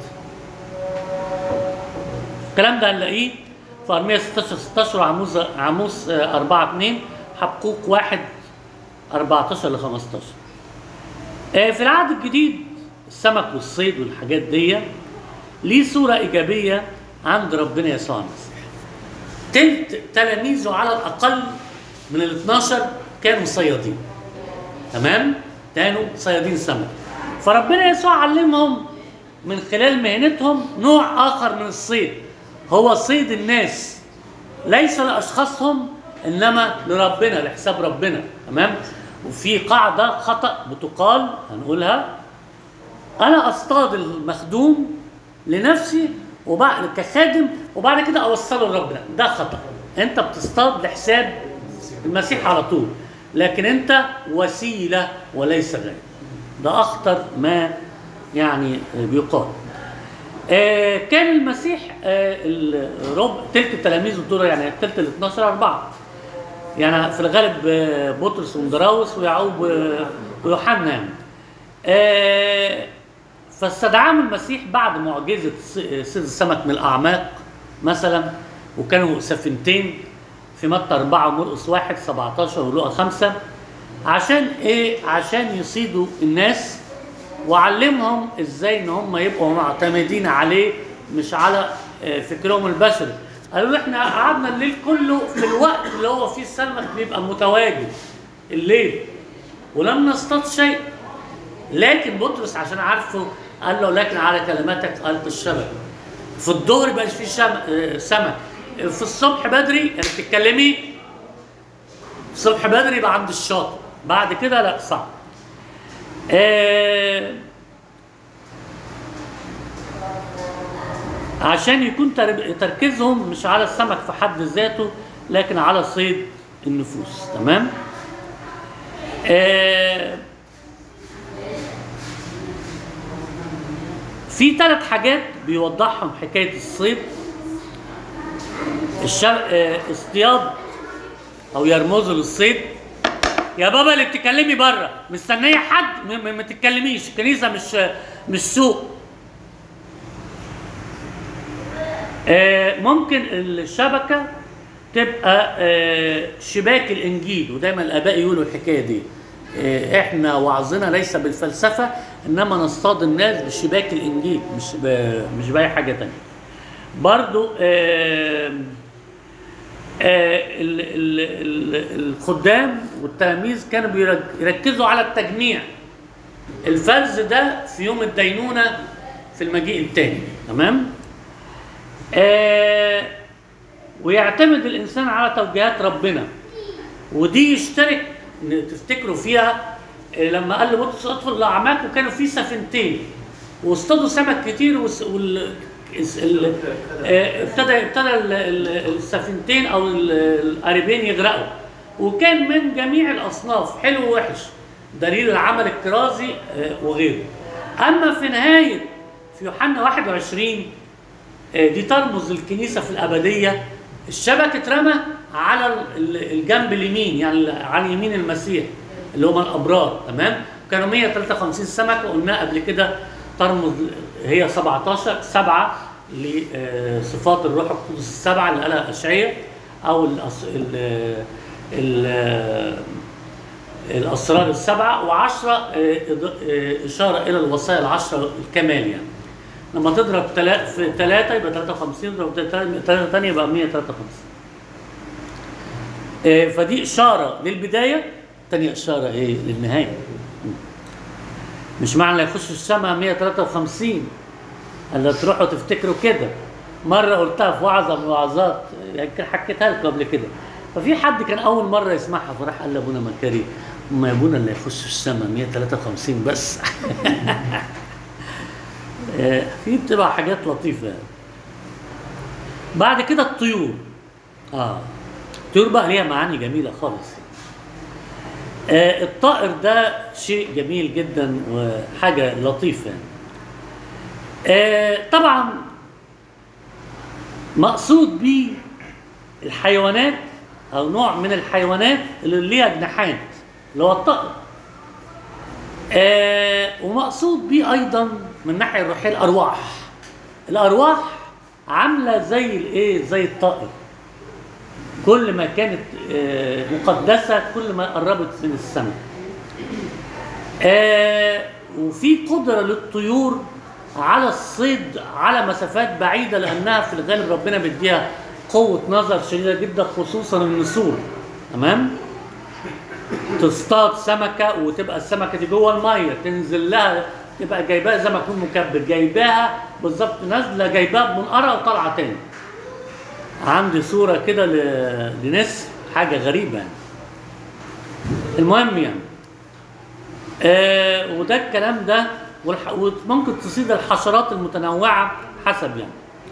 الكلام ده هنلاقيه في ارميا 16 16 وعموس عموس آه، 4 2 حبقوق 1 14 ل 15 آه، في العهد الجديد السمك والصيد والحاجات دي ليه صورة إيجابية عند ربنا يسوع المسيح تلت تلاميذه على الأقل من ال 12 كانوا صيادين تمام كانوا صيادين سمك فربنا يسوع علمهم من خلال مهنتهم نوع آخر من الصيد هو صيد الناس ليس لاشخاصهم انما لربنا لحساب ربنا تمام وفي قاعده خطا بتقال هنقولها انا اصطاد المخدوم لنفسي وبعد كخادم وبعد كده اوصله لربنا ده خطا انت بتصطاد لحساب المسيح على طول لكن انت وسيله وليس غير ده اخطر ما يعني بيقال آه، كان المسيح آه، الربع تلت التلاميذ دول يعني تلت ال 12 اربعه يعني في الغالب آه، بطرس ومدراوس ويعقوب آه، ويوحنا يعني آه، فاستدعاهم المسيح بعد معجزه ص- صيد السمك من الاعماق مثلا وكانوا سفينتين في متى أربعة ومرقس واحد 17 ولقى خمسة عشان إيه؟ عشان يصيدوا الناس وعلمهم ازاي ان هم يبقوا معتمدين عليه مش على آه، فكرهم البشري قالوا له احنا قعدنا الليل كله في الوقت اللي هو فيه السمك بيبقى متواجد الليل ولم نصطاد شيء لكن بطرس عشان عارفه قال له لكن على كلماتك قلت الشبك في الظهر يبقى في شم... آه، سمك في الصبح بدري يعني بتتكلمي الصبح بدري يبقى عند الشاطئ بعد كده لا صعب آه، عشان يكون تر- تركيزهم مش على السمك في حد ذاته لكن على صيد النفوس تمام آه، في ثلاث حاجات بيوضحهم حكايه الصيد الشر... آه، اصطياد او يرمزوا للصيد يا بابا اللي بتتكلمي بره مستنيه حد م- م- ما تتكلميش الكنيسه مش مش سوق آه، ممكن الشبكه تبقى آه، شباك الانجيل ودايما الاباء يقولوا الحكايه دي آه، احنا وعظنا ليس بالفلسفه انما نصطاد الناس بشباك الانجيل مش ب- مش باي حاجه تانية برضو آه، آه، ال- ال- ال- الخدام والتلاميذ كانوا بيرك- يركزوا على التجميع الفرز ده في يوم الدينونة في المجيء الثاني تمام آه ويعتمد الانسان على توجيهات ربنا ودي يشترك ن- تفتكروا فيها آه، لما قال لبطرس ادخل الاعماق وكانوا في سفينتين واصطادوا سمك كتير وس- وال الس- ال- آه، ابتدى ابتدى ال- ال- السفينتين او ال- القاربين يغرقوا وكان من جميع الاصناف حلو ووحش دليل العمل الكرازي آه، وغيره اما في نهايه في يوحنا 21 آه، دي ترمز للكنيسه في الابديه الشبك اترمى على ال- ال- الجنب اليمين يعني على يمين المسيح اللي هم الابرار تمام كانوا 153 سمكه قلنا قبل كده ترمز هي 17 سبعه لصفات الروح القدس السبعه اللي قالها اشعياء او الأص... ال... ال... الاسرار السبعه وعشرة آه، إض- آه، اشاره الى الوصايا العشره الكمال يعني لما تضرب تلا... في 3 يبقى 53 تضرب 3 ثانيه يبقى 153 آه، فدي اشاره للبدايه ثانيه اشاره ايه للنهايه مش معنى لا يخش السماء 153 الا تروحوا تفتكروا كده مره قلتها في وعظه من الوعظات يمكن حكيتها لكم قبل كده ففي حد كان اول مره يسمعها فراح قال لابونا مكاري ما ابونا اللي يخش السماء 153 بس آه، في بتبقى حاجات لطيفه يعني. بعد كده الطيور اه الطيور بقى ليها معاني جميله خالص آه الطائر ده شيء جميل جدا وحاجه لطيفه يعني. آه طبعا مقصود بيه الحيوانات او نوع من الحيوانات اللي ليها جناحات اللي هو الطائر آه ومقصود بيه ايضا من الناحيه الروحيه الارواح الارواح عامله زي الايه زي الطائر كل ما كانت آه، مقدسه كل ما قربت من السماء آه، وفي قدره للطيور على الصيد على مسافات بعيده لانها في الغالب ربنا بيديها قوه نظر شديده جدا خصوصا النسور تمام تصطاد سمكه وتبقى السمكه دي جوه الميه تنزل لها تبقى جايباها زي ما يكون مكبر جايباها بالظبط نازله جايباها بمنقره وطالعه تاني عندي صوره كده ل- لنسر حاجه غريبه يعني المهم يعني آه وده الكلام ده والح... وممكن تصيد الحشرات المتنوعه حسب يعني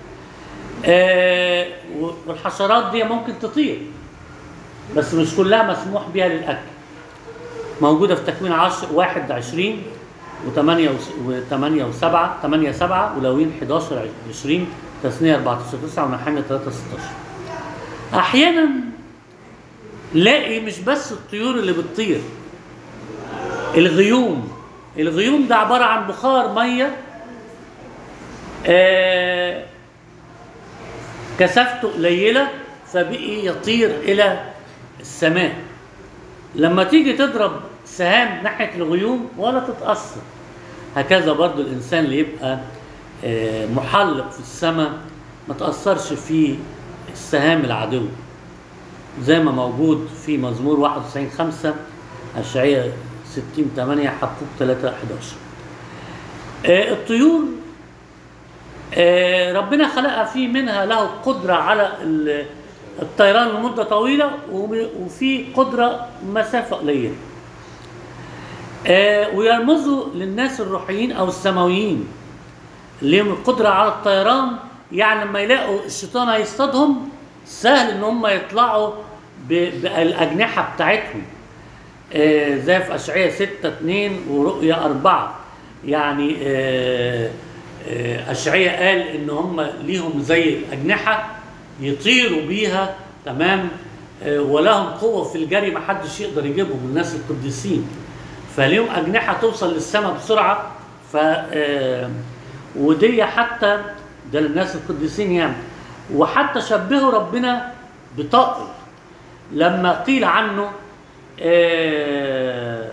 آه و- والحشرات دي ممكن تطير بس مش كلها مسموح بها للاكل موجوده في تكوين 10 واحد 20 و8 و8 و7 8 7 ولوين 11 20 تثنيه 14 9 ونحاميه 3 16 احيانا لاقي مش بس الطيور اللي بتطير الغيوم الغيوم ده عباره عن بخار ميه آه كثافته قليله فبقي يطير الى السماء لما تيجي تضرب سهام ناحيه الغيوم ولا تتاثر هكذا برضو الانسان اللي يبقى آه، محلق في السماء ما تاثرش في السهام العدو زي ما موجود في مزمور 91 5 اشعياء 60 8 حقوق 3 11 آه، الطيور آه، ربنا خلقها في منها له قدرة على ال- الطيران لمدة طويلة وب- وفي قدرة مسافة قليلة آه، ويرمزوا للناس الروحيين أو السماويين اللي لهم القدرة على الطيران يعني لما يلاقوا الشيطان هيصطادهم سهل ان هم يطلعوا ب- بالأجنحة بتاعتهم آه، زي في أشعية 6 2 ورؤيا 4 يعني آه، آه، أشعية قال إن هم ليهم زي أجنحة يطيروا بيها تمام آه، ولهم قوة في الجري ما حدش يقدر يجيبهم الناس القديسين فليهم أجنحة توصل للسماء بسرعة ف آه، ودي حتى ده للناس القديسين يعني وحتى شبهوا ربنا بطائر لما قيل عنه آه،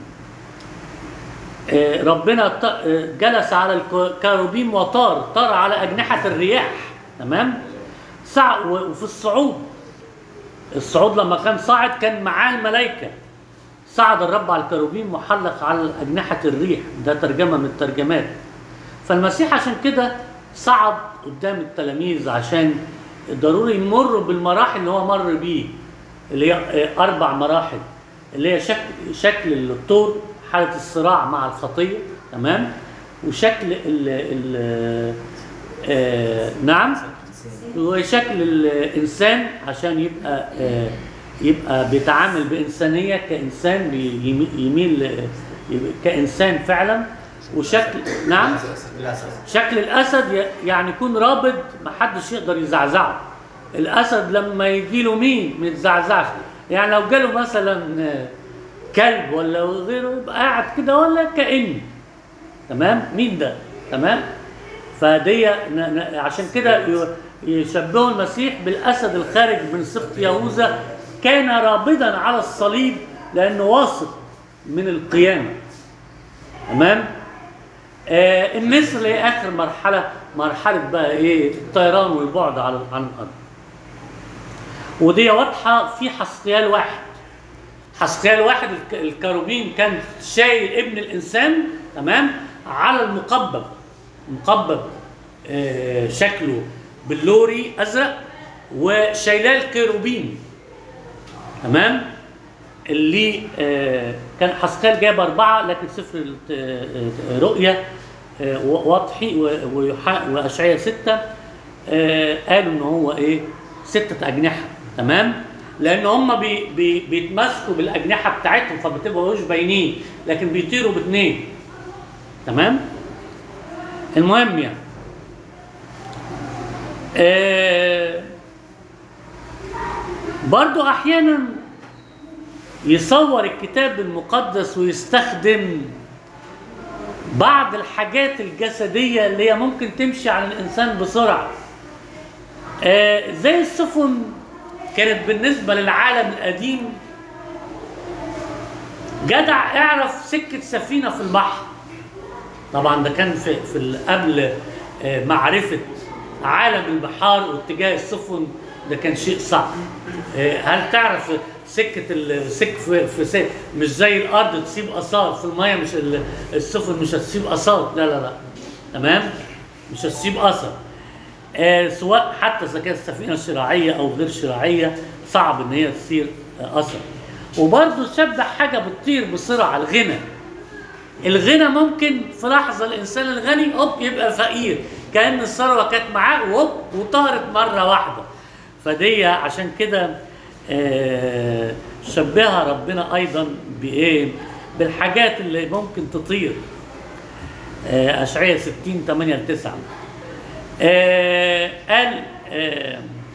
آه، ربنا ط- آه، جلس على الكروبيم وطار طار على أجنحة الرياح تمام سع و- وفي الصعود الصعود لما كان صاعد كان معاه الملائكة صعد الرب على الكروبيم محلق على أجنحة الريح ده ترجمة من الترجمات فالمسيح عشان كده صعد قدام التلاميذ عشان ضروري يمروا بالمراحل اللي هو مر بيه اللي هي آه، اربع مراحل اللي هي شكل شكل الطور حاله الصراع مع الخطيه تمام وشكل ال ال آه نعم وشكل الانسان عشان يبقى آه يبقى بيتعامل بانسانيه كانسان بيمي- يميل يبقى كانسان فعلا وشكل نعم للاسف شكل الاسد ي- يعني يكون رابط ما حدش يقدر يزعزعه الاسد لما يجي له مين ما يتزعزعش يعني لو جاله مثلا آه، كلب ولا غيره يبقى قاعد كده ولا كأن تمام مين ده تمام فدي ن- ن- عشان كده ي- يشبهوا المسيح بالاسد الخارج من سبط يهوذا كان رابضا على الصليب لانه واثق من القيامه تمام آه النسر اللي هي اخر مرحله مرحله بقى ايه الطيران والبعد عن عن الارض ودي واضحه في حسقيال واحد حسقيال واحد الك- الكروبين كان شايل ابن الانسان تمام على المقبب مقبب آه شكله بلوري ازرق وشايلاه الكروبين تمام اللي آه، كان حسقال جاب أربعة لكن سفر الت- آه، رؤيا آه، واضحي و- ويوحنا- وأشعياء ستة آه، قالوا إن هو إيه ستة أجنحة تمام لأن هم بي بي بيتمسكوا بالأجنحة بتاعتهم فبتبقوا مش باينين لكن بيطيروا باتنين تمام المهم يعني آه برضو أحيانا يصور الكتاب المقدس ويستخدم بعض الحاجات الجسدية اللي هي ممكن تمشي على الإنسان بسرعة آه زي السفن كانت بالنسبة للعالم القديم جدع اعرف سكة سفينة في البحر طبعا ده كان في, في ال- قبل آه، معرفة عالم البحار واتجاه السفن ده كان شيء صعب آه، هل تعرف سكة السك في, في سك مش زي الأرض تسيب آثار في المية مش ال- السفن مش هتسيب آثار لا لا لا تمام مش هتسيب أثر آه، سواء حتى إذا كانت سفينة شراعية أو غير شراعية صعب إن هي تسير آه، أثر وبرضه شبه حاجة بتطير بسرعة الغنى الغنى ممكن في لحظة الإنسان الغني هوب يبقى فقير كأن الثروة كانت معاه وهوب وطارت مرة واحدة فدي عشان كده آه، شبهها ربنا أيضا بإيه؟ بالحاجات اللي ممكن تطير آه، أشعية 60 8 ل 9 آه، قال آه،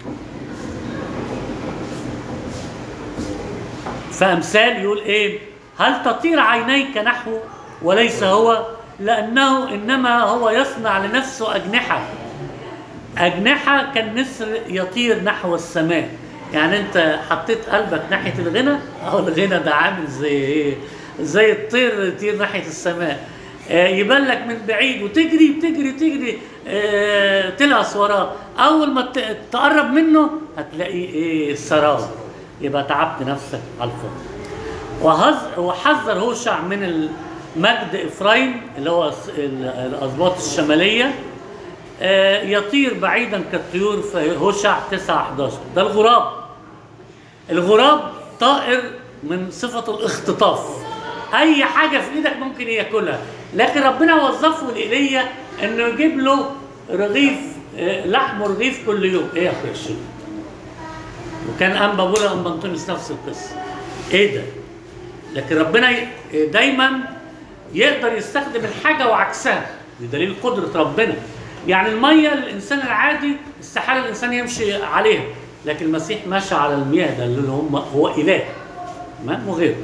فأمثال يقول إيه هل تطير عينيك نحوه وليس هو لأنه إنما هو يصنع لنفسه أجنحة أجنحة كالنسر يطير نحو السماء يعني أنت حطيت قلبك ناحية الغنى أو الغنى ده عامل زي إيه زي الطير يطير ناحية السماء آه، يبان لك من بعيد وتجري تجري تجري آه، تلهث وراه اول ما ت- تقرب منه هتلاقي ايه السراب يبقى تعبت نفسك على الفاضي وهز- وحذر هوشع من المجد افرايم اللي هو الس- ال- الاسباط الشماليه آه، يطير بعيدا كالطيور في هوشع 9 11 ده الغراب الغراب طائر من صفة الاختطاف أي حاجة في إيدك ممكن ياكلها لكن ربنا وظفه لإيليا إنه يجيب له رغيف آه، لحم ورغيف كل يوم إيه يا أخويا الشغل وكان أنبا بولا أنبا أنطونيوس نفس القصة إيه ده لكن ربنا ي- دايما يقدر يستخدم الحاجة وعكسها بدليل قدرة ربنا يعني المية الإنسان العادي استحالة الإنسان يمشي عليها لكن المسيح مشى على المياه ده اللي هم هو إله تمام وغيره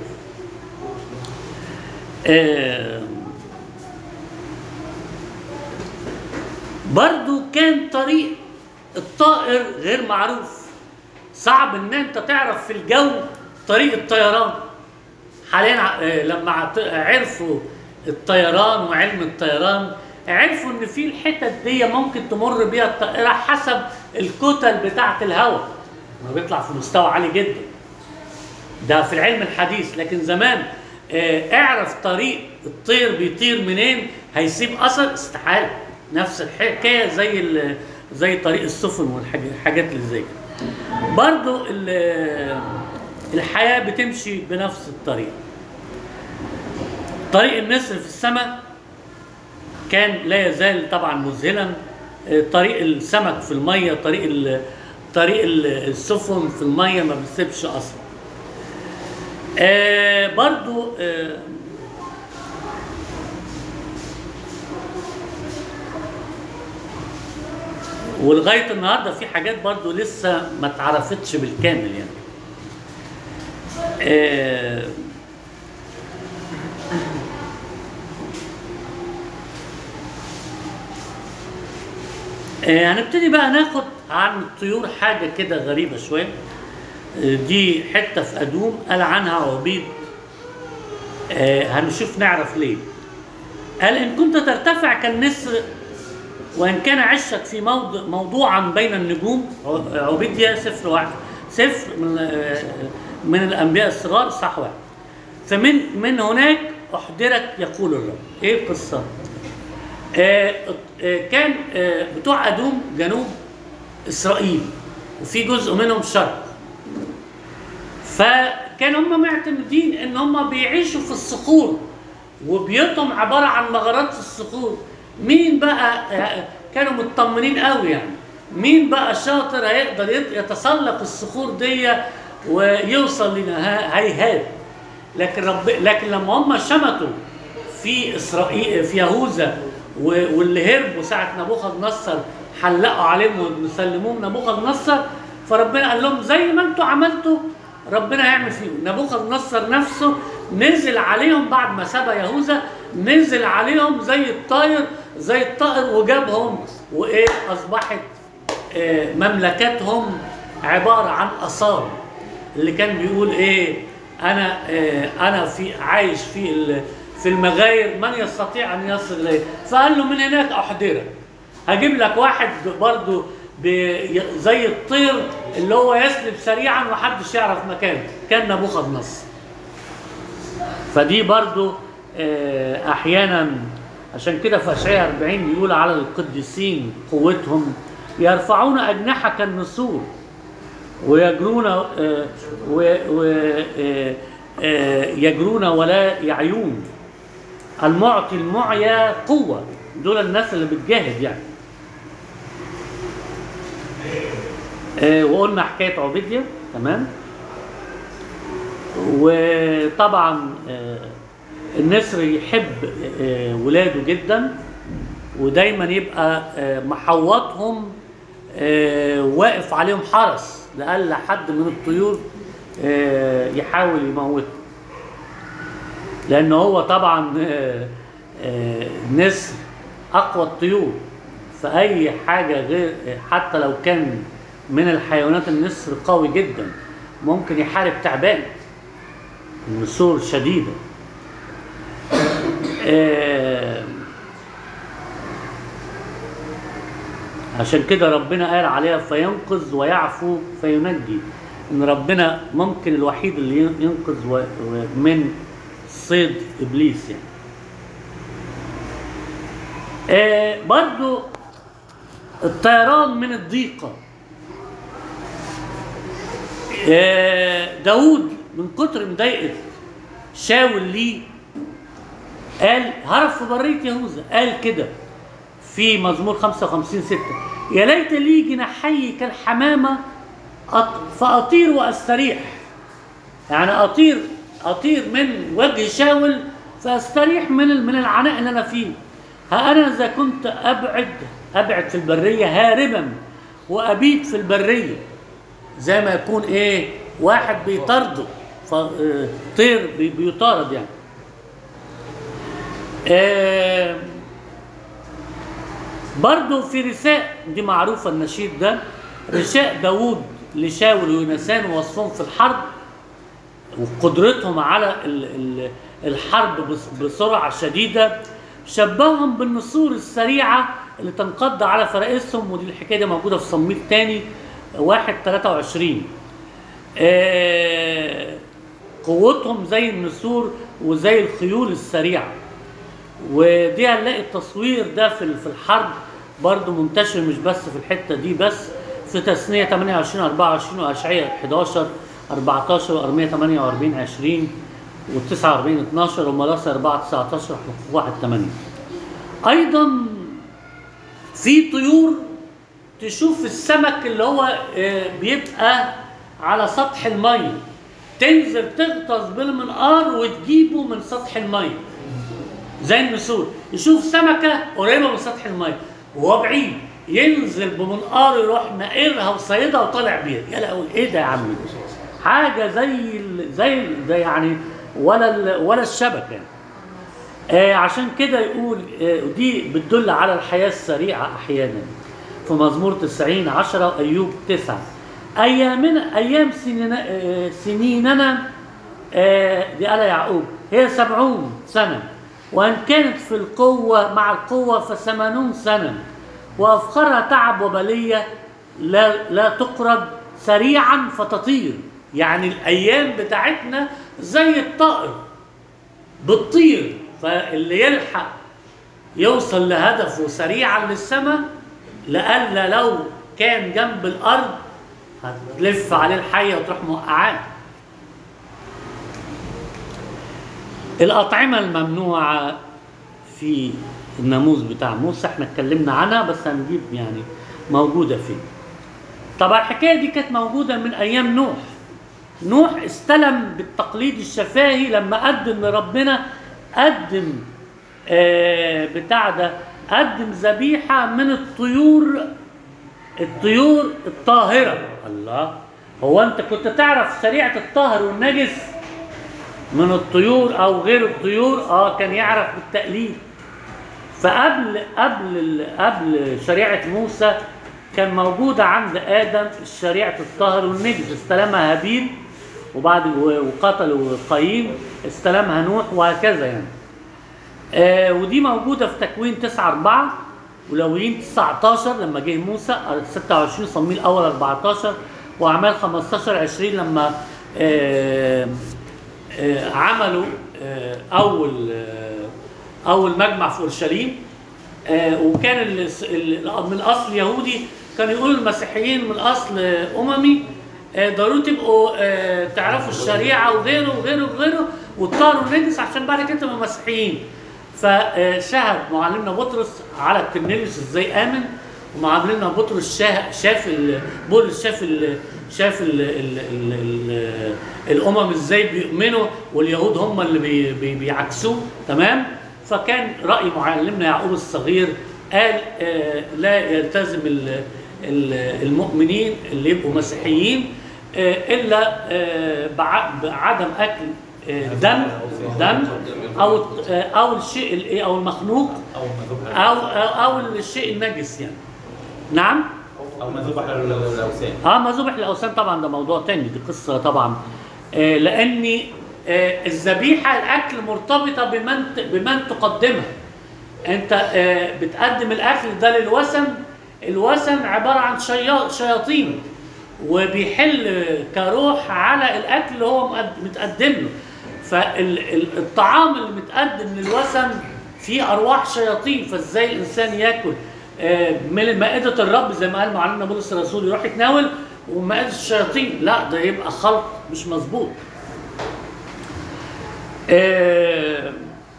آه برضو كان طريق الطائر غير معروف صعب ان انت تعرف في الجو طريق الطيران حاليا آه، لما عت- عرفوا الطيران وعلم الطيران عرفوا ان في الحتت دي ممكن تمر بيها الطائره حسب الكتل بتاعه الهواء ما بيطلع في مستوى عالي جدا ده في العلم الحديث لكن زمان آه، اعرف طريق الطير بيطير منين هيسيب اثر استحاله نفس الحكايه زي ال- زي طريق السفن والحاجات اللي زي كده برضو ال- الحياة بتمشي بنفس الطريقة طريق النسر في السماء كان لا يزال طبعا مذهلا آه، طريق السمك في الميه طريق ال- طريق ال- السفن في الميه ما بيسيبش اثر آه برضو آه ولغايه النهارده في حاجات برضو لسه ما اتعرفتش بالكامل يعني آه آه، هنبتدي بقى ناخد عن الطيور حاجة كده غريبة شوية آه، دي حتة في أدوم قال عنها عبيد آه، هنشوف نعرف ليه قال إن كنت ترتفع كالنسر وإن كان عشك في موضع موضوعا بين النجوم ع- عبيد دي سفر واحد سفر من آه، من الأنبياء الصغار صح واحد فمن من هناك أحضرك يقول الرب إيه القصة؟ آه، آه، كان آه، بتوع ادوم جنوب اسرائيل وفي جزء منهم شرق فكان هم معتمدين ان هم بيعيشوا في الصخور وبيوتهم عباره عن مغارات في الصخور مين بقى آه، كانوا مطمنين قوي يعني مين بقى شاطر هيقدر يت- يتسلق الصخور دي ويوصل لنها هيهات لكن رب لكن لما هم شمتوا في اسرائيل في يهوذا و- واللي هربوا ساعه نبوخذ نصر حلقوا عليهم وسلموهم نبوخذ نصر فربنا قال لهم زي ما انتوا عملتوا ربنا هيعمل فيهم نبوخذ نصر نفسه نزل عليهم بعد ما سبى يهوذا نزل عليهم زي الطائر زي الطائر وجابهم وايه اصبحت آه، مملكتهم عباره عن اثار اللي كان بيقول ايه انا آه، انا في عايش في ال- في المغاير من يستطيع ان يصل اليه فقال له من هناك احضرك هجيب لك واحد برضه بي- زي الطير اللي هو يسلب سريعا ومحدش يعرف مكانه كان نبوخذ نصر فدي برضو آه، احيانا عشان كده في اشعياء 40 بيقول على القديسين قوتهم يرفعون اجنحه كالنسور ويجرون آه، و- و- آه، آه، يجرون ولا يعيون المعطي المعيا قوه دول الناس اللي بتجاهد يعني آه، وقلنا حكايه عبيديا تمام وطبعا آه، النسر يحب آه، ولاده جدا ودايما يبقى آه، محوطهم آه، واقف عليهم حرس لألا حد من الطيور آه، يحاول يموته لأن هو طبعا آه، آه، النسر أقوى الطيور فأي حاجة غير حتى لو كان من الحيوانات النسر قوي جدا ممكن يحارب تعبان النسور شديدة آه، عشان كده ربنا قال عليها فينقذ ويعفو فينجي ان ربنا ممكن الوحيد اللي ينقذ و- و- من صيد ابليس يعني آه برضو الطيران من الضيقه آه، داود من كتر مضايقه شاول ليه قال هرب في برية يهوذا قال كده في مزمور 55 6 يا ليت لي جناحي كالحمامة أط- فأطير وأستريح يعني أطير أطير من وجه شاول فأستريح من ال- من العناء اللي أنا فيه ها أنا إذا كنت أبعد أبعد في البرية هاربا وأبيت في البرية زي ما يكون إيه واحد بيطارده ف- آه، طير بي- بيطارد يعني آه، برضو في رثاء دي معروفة النشيد ده رثاء داوود لشاول ويونسان ووصفهم في الحرب وقدرتهم على ال- ال- الحرب بس- بسرعة شديدة شبههم بالنسور السريعة اللي تنقض على فرائسهم ودي الحكاية دي موجودة في صمويل تاني واحد 23 آه، قوتهم زي النسور وزي الخيول السريعه ودي هنلاقي التصوير ده في في الحرب برضو منتشر مش بس في الحته دي بس في تثنيه 28 24 واشعياء 11 14 وارميه 48 20 و49 12 وملاسة 4 19 1 8 ايضا في طيور تشوف السمك اللي هو آه، بيبقى على سطح الميه تنزل تغطس بالمنقار وتجيبه من سطح الميه زي النسور يشوف سمكه قريبه من سطح الميه وهو بعيد ينزل بمنقار يروح ناقرها وصيدها وطالع بيها يا لهوي ايه ده يا عم حاجه زي ال- زي ال- زي يعني ولا ال- ولا الشبكه يعني. آه عشان كده يقول آه دي بتدل على الحياه السريعه احيانا في مزمور 90 10 وايوب 9 ايامنا ايام سنين آه سنيننا آه دي قال يعقوب هي سبعون سنه وان كانت في القوه مع القوه فثمانون سنه وافخرها تعب وبليه لا لا تقرب سريعا فتطير يعني الايام بتاعتنا زي الطائر بتطير فاللي يلحق يوصل لهدفه سريعا للسماء لألا لو كان جنب الأرض هتلف عليه الحية وتروح موقعاه الأطعمة الممنوعة في الناموس بتاع موسى احنا اتكلمنا عنها بس هنجيب يعني موجودة فين طبعا الحكاية دي كانت موجودة من أيام نوح نوح استلم بالتقليد الشفاهي لما قدم لربنا قدم آه بتاع ده قدم ذبيحة من الطيور الطيور الطاهرة الله هو انت كنت تعرف شريعة الطاهر والنجس من الطيور او غير الطيور اه كان يعرف بالتقليد فقبل قبل ال- قبل شريعة موسى كان موجودة عند آدم شريعة الطهر والنجس استلمها هابيل وبعد وقتلوا قايين استلمها نوح وهكذا يعني آه ودي موجودة في تكوين 9 4 ولويين 19 لما جه موسى آه، 26 صمويل الأول 14 وأعمال 15 20 لما آه آه عملوا آه أول آه أول مجمع في أورشليم آه وكان ال- ال- من أصل يهودي كان يقول المسيحيين من أصل آه، أممي آه، ضروري تبقوا آه، تعرفوا الشريعة وغيره وغيره وغيره وتطهروا النجس عشان بعد كده تبقوا مسيحيين فشهد معلمنا بطرس على الكرنيليوس ازاي امن ومعلمنا بطرس شاه- شاف ال- بولس شاف ال شاف ال ال ال ال الامم ازاي بيؤمنوا واليهود هم اللي بي بي بيعكسوه تمام فكان راي معلمنا يعقوب الصغير قال آه لا يلتزم ال- ال- المؤمنين اللي يبقوا مسيحيين آه الا آه بع- بعدم اكل آه دم دم او آه او الشيء الايه او المخلوق او ما ذبح او او, أو الشيء النجس يعني نعم او ما ذبح للاوثان اه ما ذبح الاوثان طبعا ده موضوع تاني دي قصه طبعا آه لان آه الذبيحه الاكل مرتبطه بمن ت- بمن تقدمها انت آه بتقدم الاكل ده للوثن الوثن عباره عن شيا- شياطين وبيحل كروح على الاكل اللي هو مقد- متقدم له فالطعام اللي متقدم للوثن فيه ارواح شياطين فازاي الانسان ياكل آه، من مائده الرب زي ما قال معلمنا بولس الرسول يروح يتناول ومائده الشياطين لا ده يبقى خلط مش مظبوط آه،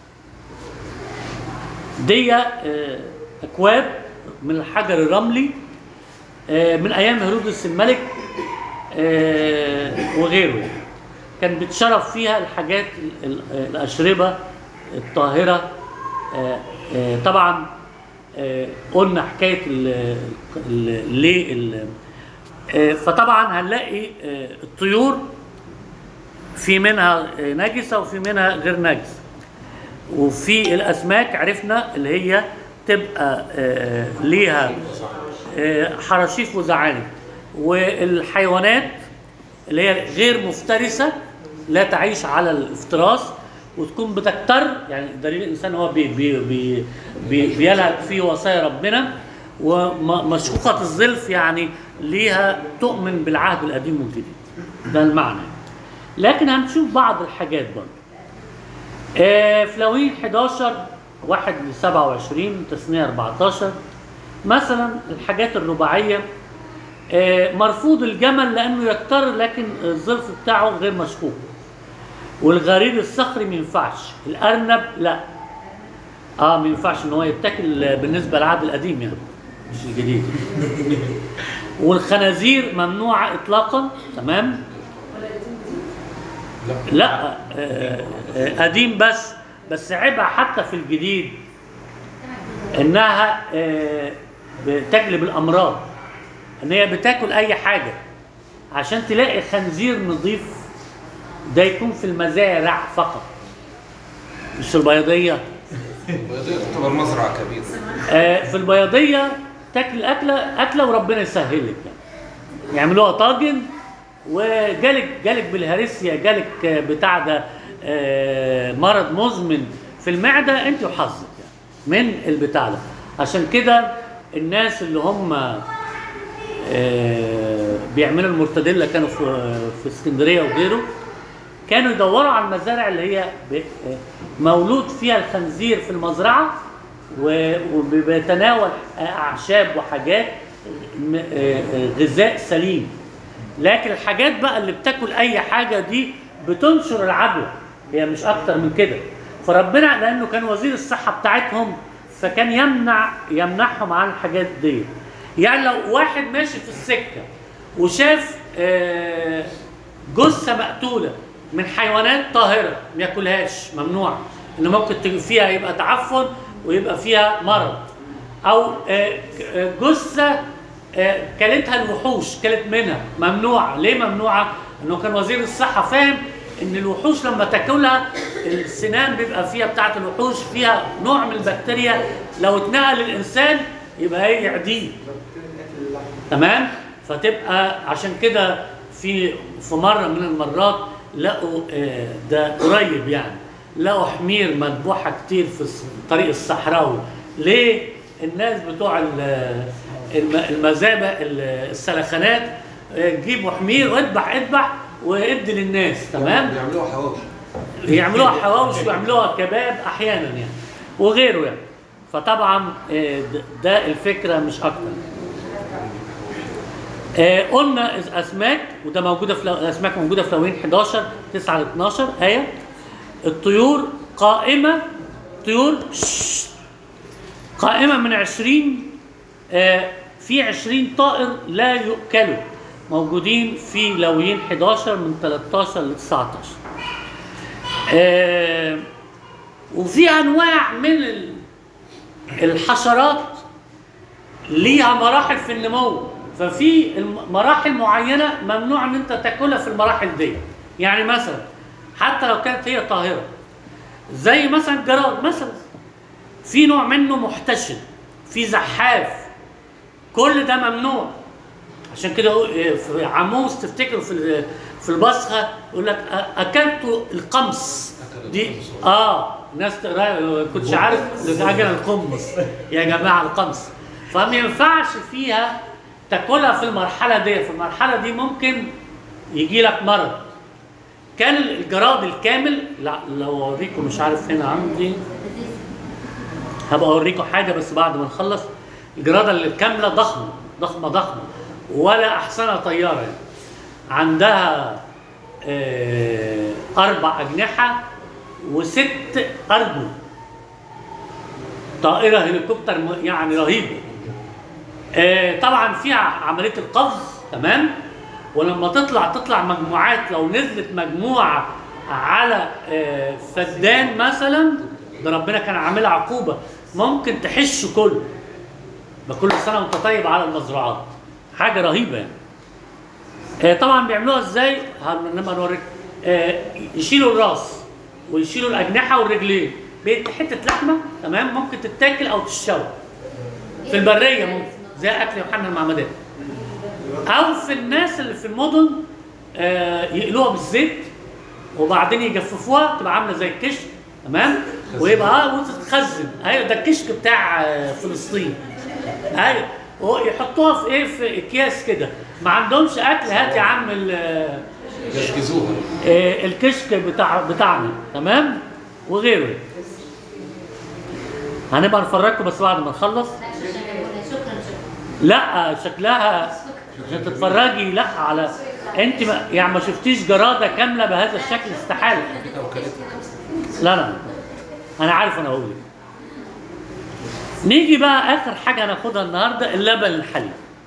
دي آه، اكواب من الحجر الرملي آه، من ايام هيرودس الملك آه، وغيره يعني. كان بيتشرب فيها الحاجات ال- ال- الاشربه الطاهره آه، آه، طبعا آه، قلنا حكايه ال- ال- ليه ال- آه، فطبعا هنلاقي آه، الطيور في منها آه، نجسه وفي منها غير نجسه وفي الاسماك عرفنا اللي هي تبقى آه، ليها آه، حراشيف وزعانف والحيوانات اللي هي غير مفترسه لا تعيش على الافتراس وتكون بتكتر يعني دليل الانسان هو بي بي بي بي بيلهج في وصايا ربنا ومشقوقة الظلف يعني ليها تؤمن بالعهد القديم والجديد ده المعنى لكن هنشوف بعض الحاجات برضه آه، في لوين 11 1 ل 27 تسنية 14 مثلا الحاجات الرباعيه آه، مرفوض الجمل لانه يكتر لكن الظرف بتاعه غير مشكوك والغرير الصخري ما ينفعش الارنب لا اه ما ينفعش ان هو يتاكل بالنسبه للعهد القديم يعني مش الجديد والخنازير ممنوعه اطلاقا تمام لا لا آه، آه، قديم بس بس عيبها حتى في الجديد انها آه، بتجلب الامراض ان هي بتاكل اي حاجه عشان تلاقي خنزير نظيف ده يكون في المزارع فقط مش في البيضيه البيضية تعتبر مزرعة كبيرة آه، في البياضية تاكل أكلة أكلة وربنا يسهل لك يعني يعملوها طاجن وجالك جالك بالهرسيا جالك آه، بتاع ده آه، مرض مزمن في المعدة أنت وحظك يعني من البتاع ده عشان كده الناس اللي هم آه، بيعملوا المرتديلا كانوا في في اسكندرية وغيره كانوا يدوروا على المزارع اللي هي ب- مولود فيها الخنزير في المزرعة و- وبيتناول أعشاب وحاجات م- آه، آه، غذاء سليم لكن الحاجات بقى اللي بتاكل أي حاجة دي بتنشر العدوى هي مش أكتر من كده فربنا لأنه كان وزير الصحة بتاعتهم فكان يمنع يمنعهم عن الحاجات دي يعني لو واحد ماشي في السكة وشاف آه، جثة مقتولة من حيوانات طاهرة ما ياكلهاش ممنوع ان ممكن تج- فيها يبقى تعفن ويبقى فيها مرض او آه، ك- آه، جثة آه، كلتها الوحوش كلت منها ممنوع ليه ممنوعة انه كان وزير الصحة فاهم ان الوحوش لما تاكلها السنان بيبقى فيها بتاعة الوحوش فيها نوع من البكتيريا لو اتنقل للانسان يبقى هي يعديه تمام فتبقى عشان كده في في مره من المرات لقوا آه، ده قريب يعني لقوا حمير مذبوحه كتير في الص- الطريق الصحراوي ليه الناس بتوع ال- الم- المزابه ال- السلخانات آه، جيبوا حمير واذبح اذبح وادي للناس تمام بيعملوها حواوشي يعملوها حواوش ويعملوها كباب احيانا يعني وغيره يعني فطبعا آه، د- ده الفكره مش اكتر آه، قلنا إز- اسماك وده موجوده في لو- الاسماك موجوده في لوين 11 9 ل 12 ايه الطيور قائمه طيور شش. قائمه من 20 آه، في 20 طائر لا يؤكلوا موجودين في لويين 11 من 13 ل 19 آه، وفي انواع من ال- الحشرات ليها مراحل في النمو ففي الم- مراحل معينه ممنوع ان انت تاكلها في المراحل دي يعني مثلا حتى لو كانت هي طاهره زي مثلا الجراد مثلا في نوع منه محتشم في زحاف كل ده ممنوع عشان كده يقول- إيه، في عموس تفتكروا في ال- في البصخه يقول لك أ- اكلت القمص أكل دي القمص. اه ناس تقرا كنتش عارف اجل القمص يا جماعه القمص فما ينفعش فيها تاكلها في المرحله دي في المرحله دي ممكن يجي لك مرض كان الجراد الكامل لا لو اوريكم مش عارف هنا عندي هبقى اوريكم حاجه بس بعد ما نخلص الجراده الكامله ضخمه ضخمه ضخمه ولا احسنها طياره يعني. عندها آه، اربع اجنحه وست ارجل طائره هليكوبتر م- يعني رهيبه آه، طبعا فيها عمليه القفز تمام ولما تطلع تطلع مجموعات لو نزلت مجموعه على آه، فدان مثلا ده ربنا كان عاملها عقوبه ممكن تحش كله ده كل سنه وانت طيب على المزروعات حاجه رهيبه يعني آه، طبعا بيعملوها ازاي هنبقى نوريك آه، يشيلوا الراس ويشيلوا الاجنحه والرجلين بقت حته لحمه تمام ممكن تتاكل او تتشوى في البريه ممكن زي اكل يوحنا المعمدان او في الناس اللي في المدن آه، يقلوها بالزيت وبعدين يجففوها تبقى عامله زي الكشك تمام ويبقى اه وتتخزن ايوه ده الكشك بتاع آه، فلسطين ايوه ويحطوها في ايه في اكياس كده ما عندهمش اكل هات يا عم ال- يشجزوها آه، الكشك بتاع بتاعنا تمام وغيره هنبقى نفرجكم بس بعد ما نخلص لا شكرا لا شكلها عشان تتفرجي لا على انت ما يعني ما شفتيش جراده كامله بهذا الشكل استحاله لا لا انا عارف انا هقول إيه. نيجي بقى اخر حاجه هناخدها النهارده اللبن الحليب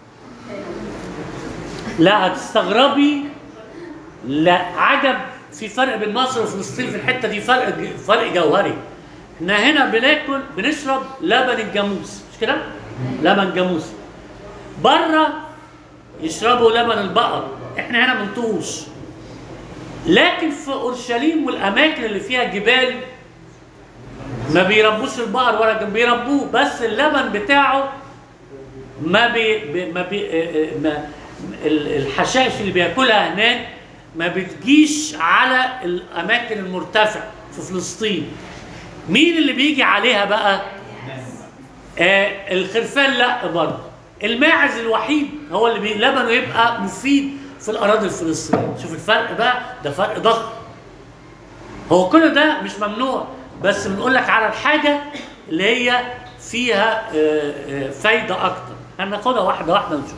لا هتستغربي لا عجب في فرق بين مصر وفلسطين في الحته دي فرق ج- فرق جوهري احنا هنا بناكل بنشرب لبن الجاموس مش كده؟ لبن جاموس بره يشربوا لبن البقر احنا هنا بنطوش لكن في اورشليم والاماكن اللي فيها جبال ما بيربوش البقر ولا جم- بيربوه بس اللبن بتاعه ما بي بي- ما بي اه- اه- ما ال- الحشائش اللي بياكلها هناك ما بتجيش على الاماكن المرتفعه في فلسطين مين اللي بيجي عليها بقى آه الخرفان لا برضه الماعز الوحيد هو اللي بي- لبنه يبقى مفيد في الاراضي الفلسطينيه شوف الفرق بقى ده فرق ضخم هو كل ده مش ممنوع بس بنقول لك على الحاجه اللي هي فيها آه، آه، فايده اكتر هناخدها واحده واحده ونشوف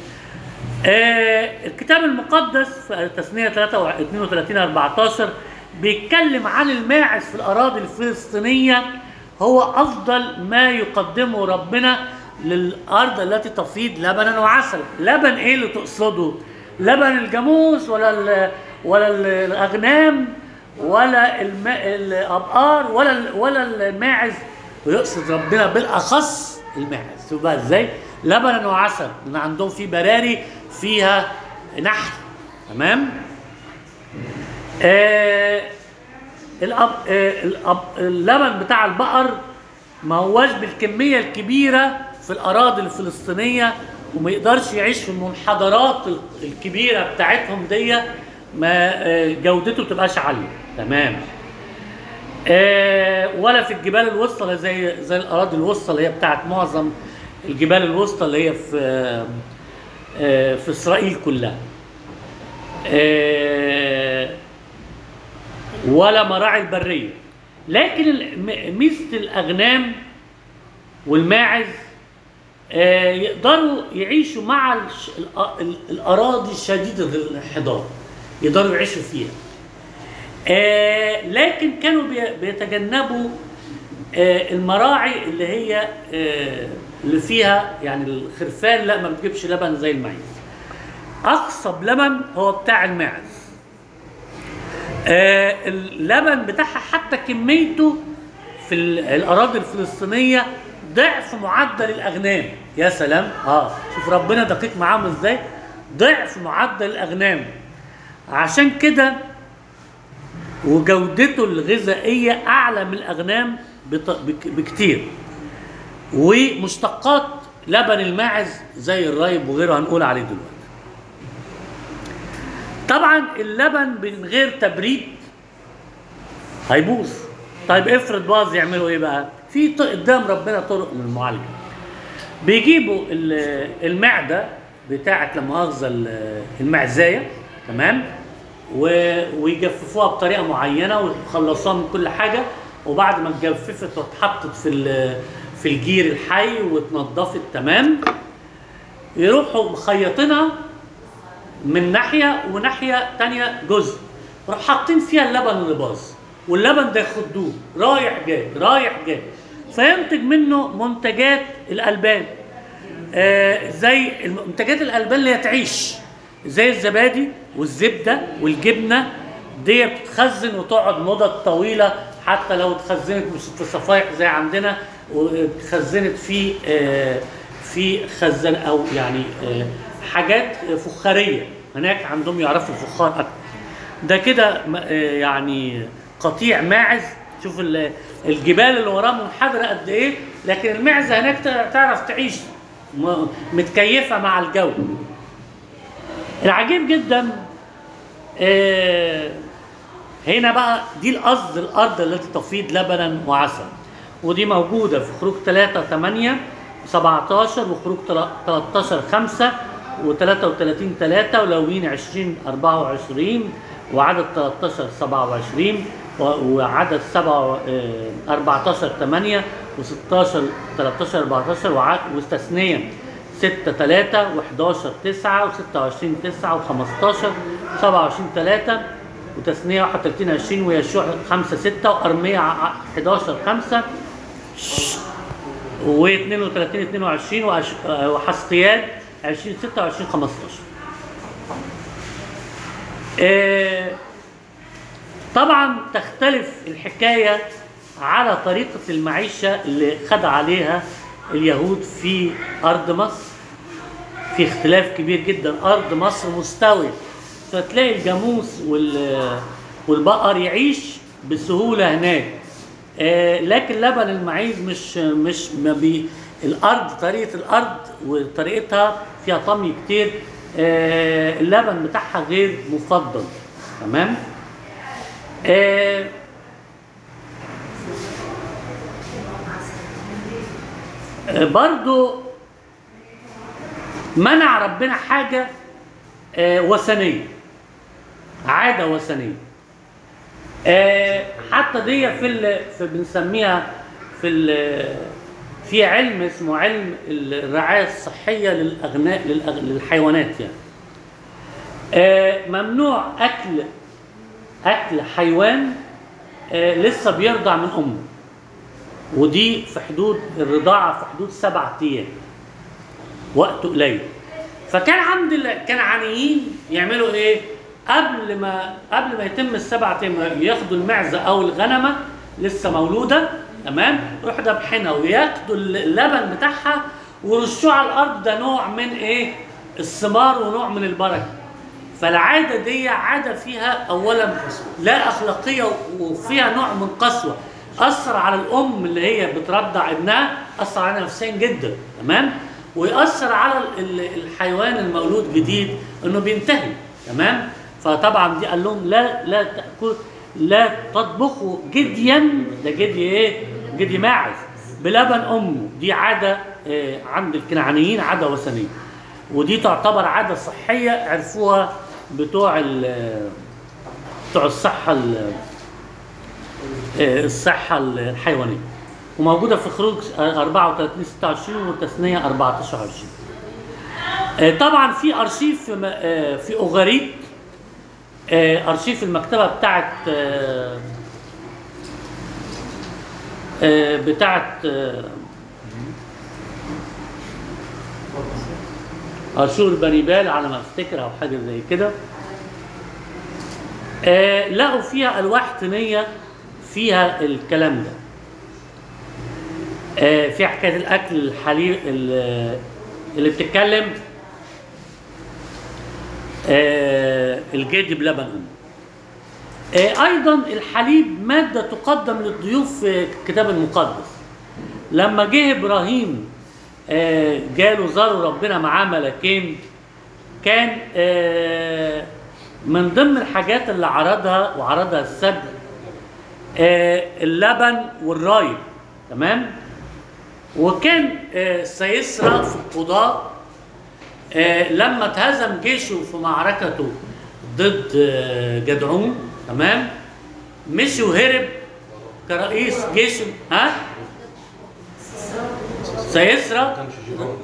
آه، الكتاب المقدس في تثنية 32 14 بيتكلم عن الماعز في الأراضي الفلسطينية هو أفضل ما يقدمه ربنا للأرض التي تفيض لبنا وعسل لبن إيه اللي تقصده لبن الجاموس ولا ال ولا ال- الأغنام ولا الم- الأبقار ولا ال- ولا الماعز ويقصد ربنا بالأخص الماعز شوف بقى إزاي لبنا وعسل من عندهم في براري فيها نحل تمام آه الأب آه الأب اللبن بتاع البقر ما هواش بالكميه الكبيره في الاراضي الفلسطينيه وما يقدرش يعيش في المنحدرات ال- الكبيره بتاعتهم دي ما آه جودته تبقاش عاليه تمام آه ولا في الجبال الوسطى اللي زي زي الاراضي الوسطى اللي هي بتاعت معظم الجبال الوسطى اللي هي في آه آه في اسرائيل كلها آه ولا مراعي البريه لكن ال- م- ميزه الاغنام والماعز آه، يقدروا يعيشوا مع الش- الأ- ال- الاراضي الشديده الانحدار يقدروا يعيشوا فيها آه، لكن كانوا بي- بيتجنبوا آه، المراعي اللي هي آه، اللي فيها يعني الخرفان لا ما بتجيبش لبن زي المعيز اقصب لبن هو بتاع الماعز آه، اللبن بتاعها حتى كميته في ال- الاراضي الفلسطينيه ضعف معدل الاغنام يا سلام اه شوف ربنا دقيق معاهم ازاي ضعف معدل الاغنام عشان كده وجودته الغذائيه اعلى من الاغنام بط- بك- بكتير ومشتقات لبن الماعز زي الرايب وغيره هنقول عليه دلوقتي طبعا اللبن من غير تبريد هيبوظ طيب افرض باظ يعملوا ايه بقى في ط- قدام ربنا طرق للمعالجه بيجيبوا ال- المعده بتاعه لا مؤاخذه ال- المعزايه تمام و- ويجففوها بطريقه معينه ويخلصوها من كل حاجه وبعد ما اتجففت واتحطت في ال- في الجير الحي واتنضفت تمام يروحوا مخيطينها من ناحيه وناحيه تانية جزء راح حاطين فيها اللبن اللي باظ واللبن ده يخدوه رايح جاي رايح جاي فينتج منه منتجات الالبان آه زي منتجات الالبان اللي هي تعيش زي الزبادي والزبده والجبنه دي بتتخزن وتقعد مدة طويلة حتى لو اتخزنت مش في صفايح زي عندنا واتخزنت في آه، في خزان او يعني آه، حاجات فخارية هناك عندهم يعرفوا الفخار اكتر ده كده م- آه، يعني قطيع ماعز شوف ال- الجبال اللي وراه منحدرة قد ايه لكن المعزة هناك تع- تعرف تعيش م- متكيفة مع الجو العجيب جدا آه، هنا بقى دي القصد الارض التي تفيض لبنا وعسل ودي موجوده في خروج 3 8 17 وخروج 13 5 و33 3 ولوين 20 24 وعدد 13 27 و- وعدد 7 14 8 و16 13 14 وع- واستثنيا و6 3 و11 9 و26 9 و15 27 3 وتثنية 31 20 ويشوع 5 6 وأرمية 11 5 و32 22 وأش- وحسقيال 20 26 15 آه، طبعا تختلف الحكاية على طريقة المعيشة اللي خد عليها اليهود في أرض مصر في اختلاف كبير جدا أرض مصر مستوية فتلاقي الجاموس وال والبقر يعيش بسهولة هناك آه، لكن لبن المعيز مش مش ما بي الأرض طريقة الأرض وطريقتها فيها طمي كتير آه، اللبن بتاعها غير مفضل تمام آه، آه، برضو منع ربنا حاجة آه، وثنية عادة وثنية آه، حتى دي في ال... في بنسميها في ال... في علم اسمه علم الرعاية الصحية للأغناء للأغ... للحيوانات يعني آه، ممنوع أكل أكل حيوان آه، لسه بيرضع من أمه ودي في حدود الرضاعة في حدود سبعة أيام وقت قليل فكان عند الكنعانيين يعملوا ايه قبل ما قبل ما يتم السبعة ايام ياخدوا المعزه او الغنمه لسه مولوده تمام يروحوا دبحينها وياخدوا اللبن بتاعها ويرشوه على الارض ده نوع من ايه الثمار ونوع من البركه فالعاده دي عاده فيها اولا لا اخلاقيه وفيها نوع من قسوه اثر على الام اللي هي بترضع ابنها اثر عليها نفسيا جدا تمام ويأثر على ال- ال- الحيوان المولود جديد انه بينتهي تمام فطبعا دي قال لهم لا لا تاكل لا تطبخوا جديا ده جدي ايه؟ جدي ماعز بلبن امه دي عاده آه، عند الكنعانيين عاده وثنيه ودي تعتبر عاده صحيه عرفوها بتوع ال- بتوع الصحه ال- آه، الصحه الحيوانيه وموجوده في خروج 34 26 والتثنيه 14 20 آه، طبعا في ارشيف في م- آه، في اوغاريت آه، ارشيف المكتبه بتاعت آه، آه، بتاعت آه، ارشور بنيبال على ما افتكر او حاجه زي كده آه، لقوا فيها الواح طينيه فيها الكلام ده آه، في حكايه الاكل الحليب ال- اللي بتتكلم آه، الجدي بلبن أم. آه، ايضا الحليب ماده تقدم للضيوف في الكتاب المقدس لما جه ابراهيم آه، جاله زاروا ربنا معاه ملكين كان آه، من ضمن الحاجات اللي عرضها وعرضها السبت آه، اللبن والرايب تمام وكان آه، سيسرى في القضاء آه، لما اتهزم جيشه في معركته ضد آه، جدعون تمام مشي وهرب كرئيس جيش ها ما سيسرى كانش جيران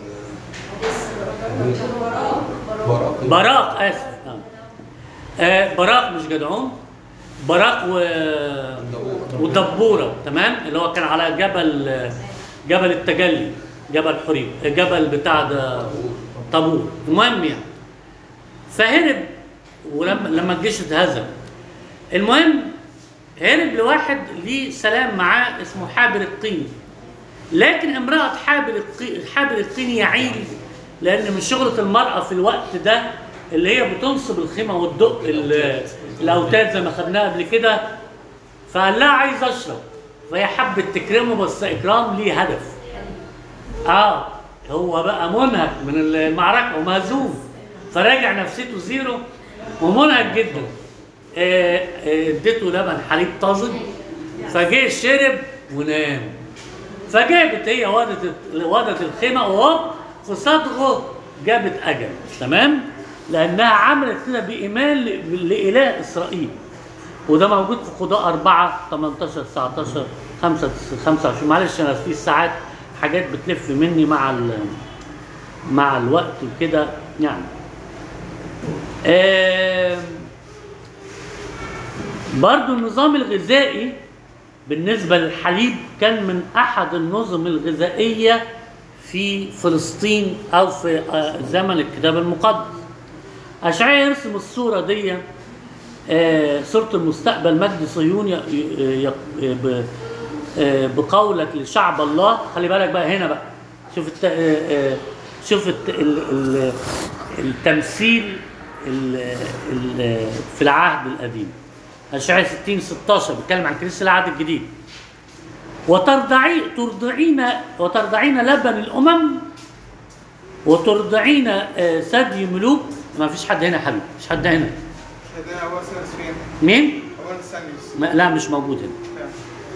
لا كان براق براق اسف آه. آه براق مش جدعون براق و ودبوره تمام اللي هو كان على جبل جبل التجلي جبل حريب جبل بتاع ده طابور المهم يعني فهرب ولما لما الجيش اتهزم المهم هرب لواحد ليه سلام معاه اسمه حابر القيني لكن امرأة حابر القي... حابر القيني يعيل لأن من شغلة المرأة في الوقت ده اللي هي بتنصب الخيمة وتدق ال- الأوتاد زي ما خدناها قبل كده فقال لها عايز أشرب فهي حبت تكرمه بس إكرام ليه هدف اه هو بقى منهك من المعركة ومهزوم فراجع نفسيته زيرو ومنهك جدا آه، آه، اديته لبن حليب طازج فجه شرب ونام فجابت هي وضت وضت الخيمه وهوب في صدغه جابت اجل تمام لانها عملت كده بايمان ل- لاله اسرائيل وده موجود في قضاء 4 18 19 5 25 معلش انا في ساعات حاجات بتلف مني مع ال مع الوقت وكده يعني آم، برضو النظام الغذائي بالنسبة للحليب كان من أحد النظم الغذائية في فلسطين أو في آه، زمن الكتاب المقدس أشعياء يرسم الصورة دي آه، صورة المستقبل مجد صهيون ي- ي- ي- ب- آه، بقولك لشعب الله خلي بالك بقى هنا بقى شوف الت... آه، آه، شوف الت... ال... ال... التمثيل ال... ال... في العهد القديم أشعياء 60 16 بيتكلم عن كنيسة العهد الجديد وترضعي ترضعين وترضعين لبن الأمم وترضعين آه، ثدي ملوك ما فيش حد هنا يا حبيبي مش حد هنا هذا أول سنة فين؟ مين؟ أول سنة ما لا مش موجود هنا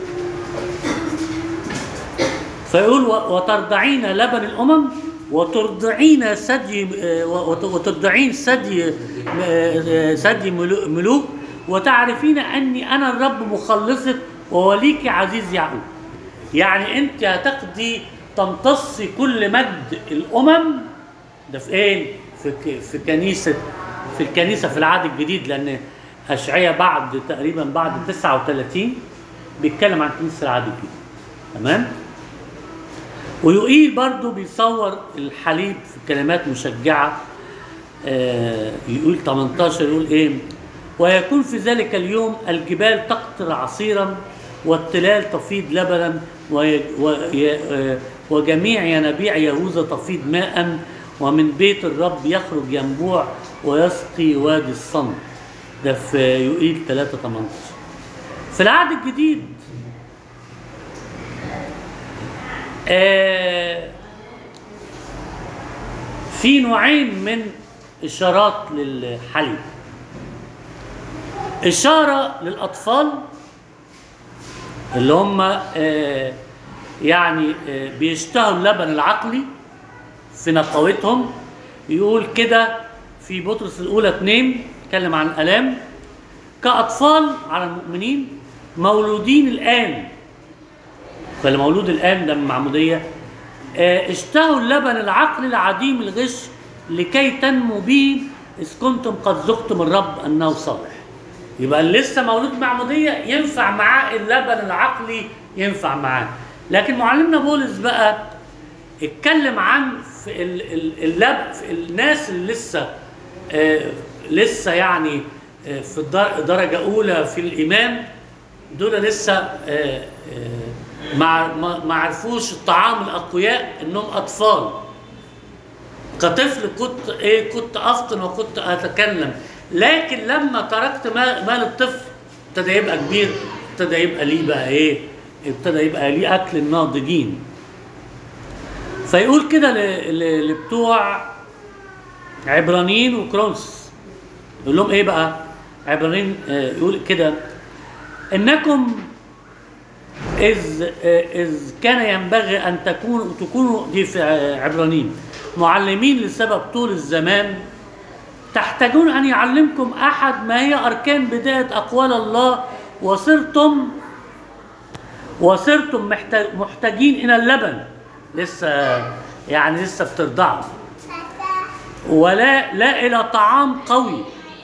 فيقول و- وترضعين لبن الامم وترضعين ثدي آه، وت- وترضعين ثدي آه، آه، ثدي ملو- ملوك وتعرفين اني انا الرب مخلصك ووليك عزيز يعقوب يعني انت هتاخدي تمتصي كل مجد الامم ده في ايه في ك- في كنيسه في الكنيسه في العهد الجديد لان اشعياء بعد تقريبا بعد 39 بيتكلم عن كنيسه العهد الجديد تمام ويقيل برضو بيصور الحليب في كلمات مشجعة آه، يقول 18 يقول ايه ويكون في ذلك اليوم الجبال تقطر عصيرا والتلال تفيض لبنا وي- وي- آه، وجميع ينابيع يهوذا تفيض ماء ومن بيت الرب يخرج ينبوع ويسقي وادي الصمت ده في يقيل 3 18 في العهد الجديد آه، في نوعين من إشارات للحليب إشارة للأطفال اللي هم آه، يعني آه، بيشتهوا اللبن العقلي في نقاوتهم يقول كده في بطرس الأولى اتنين اتكلم عن الآلام كأطفال على المؤمنين مولودين الآن فالمولود الآن ده من المعمودية آه، اشتهوا اللبن العقل العديم الغش لكي تنمو به إذ كنتم قد ذقتم الرب أنه صالح يبقى اللي لسه مولود معمودية ينفع معاه اللبن العقلي ينفع معاه لكن معلمنا بولس بقى اتكلم عن في ال- ال- اللب في الناس اللي لسه آه لسه يعني آه في الدر- درجة أولى في الإيمان دول لسه آه آه ما ما ما عرفوش الطعام الأقوياء إنهم أطفال كطفل كنت ايه كنت افطن وكنت اتكلم لكن لما تركت ما- مال الطفل ابتدى يبقى كبير ابتدى يبقى ليه بقى ايه ابتدى يبقى ليه اكل الناضجين فيقول كده ل- ل- لبتوع عبرانيين وكرونس يقول لهم ايه بقى عبرانيين آه، يقول كده انكم إذ إذ كان ينبغي أن تكونوا تكونوا دي في عبرانيين معلمين لسبب طول الزمان تحتاجون أن يعلمكم أحد ما هي أركان بداية أقوال الله وصرتم وصرتم محتاج- محتاجين إلى اللبن لسه يعني لسه بترضعوا ولا لا إلى طعام قوي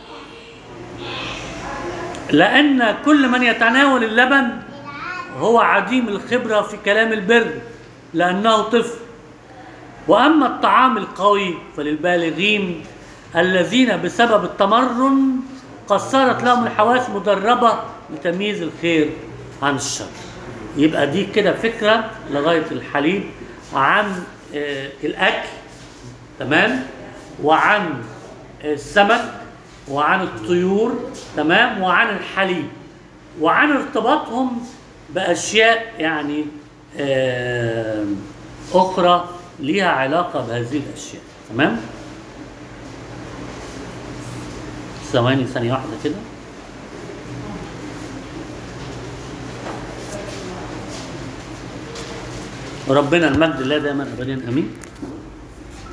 لأن كل من يتناول اللبن هو عديم الخبرة في كلام البر لأنه طفل وأما الطعام القوي فللبالغين الذين بسبب التمرن قد صارت لهم الحواس مدربة لتمييز الخير عن الشر يبقى دي كده فكرة لغاية الحليب عن آه، الأكل تمام وعن السمك وعن الطيور تمام وعن الحليب وعن ارتباطهم باشياء يعني آه، اخرى ليها علاقه بهذه الاشياء تمام ثواني ثانيه واحده كده وربنا المجد لله دائما ابدا امين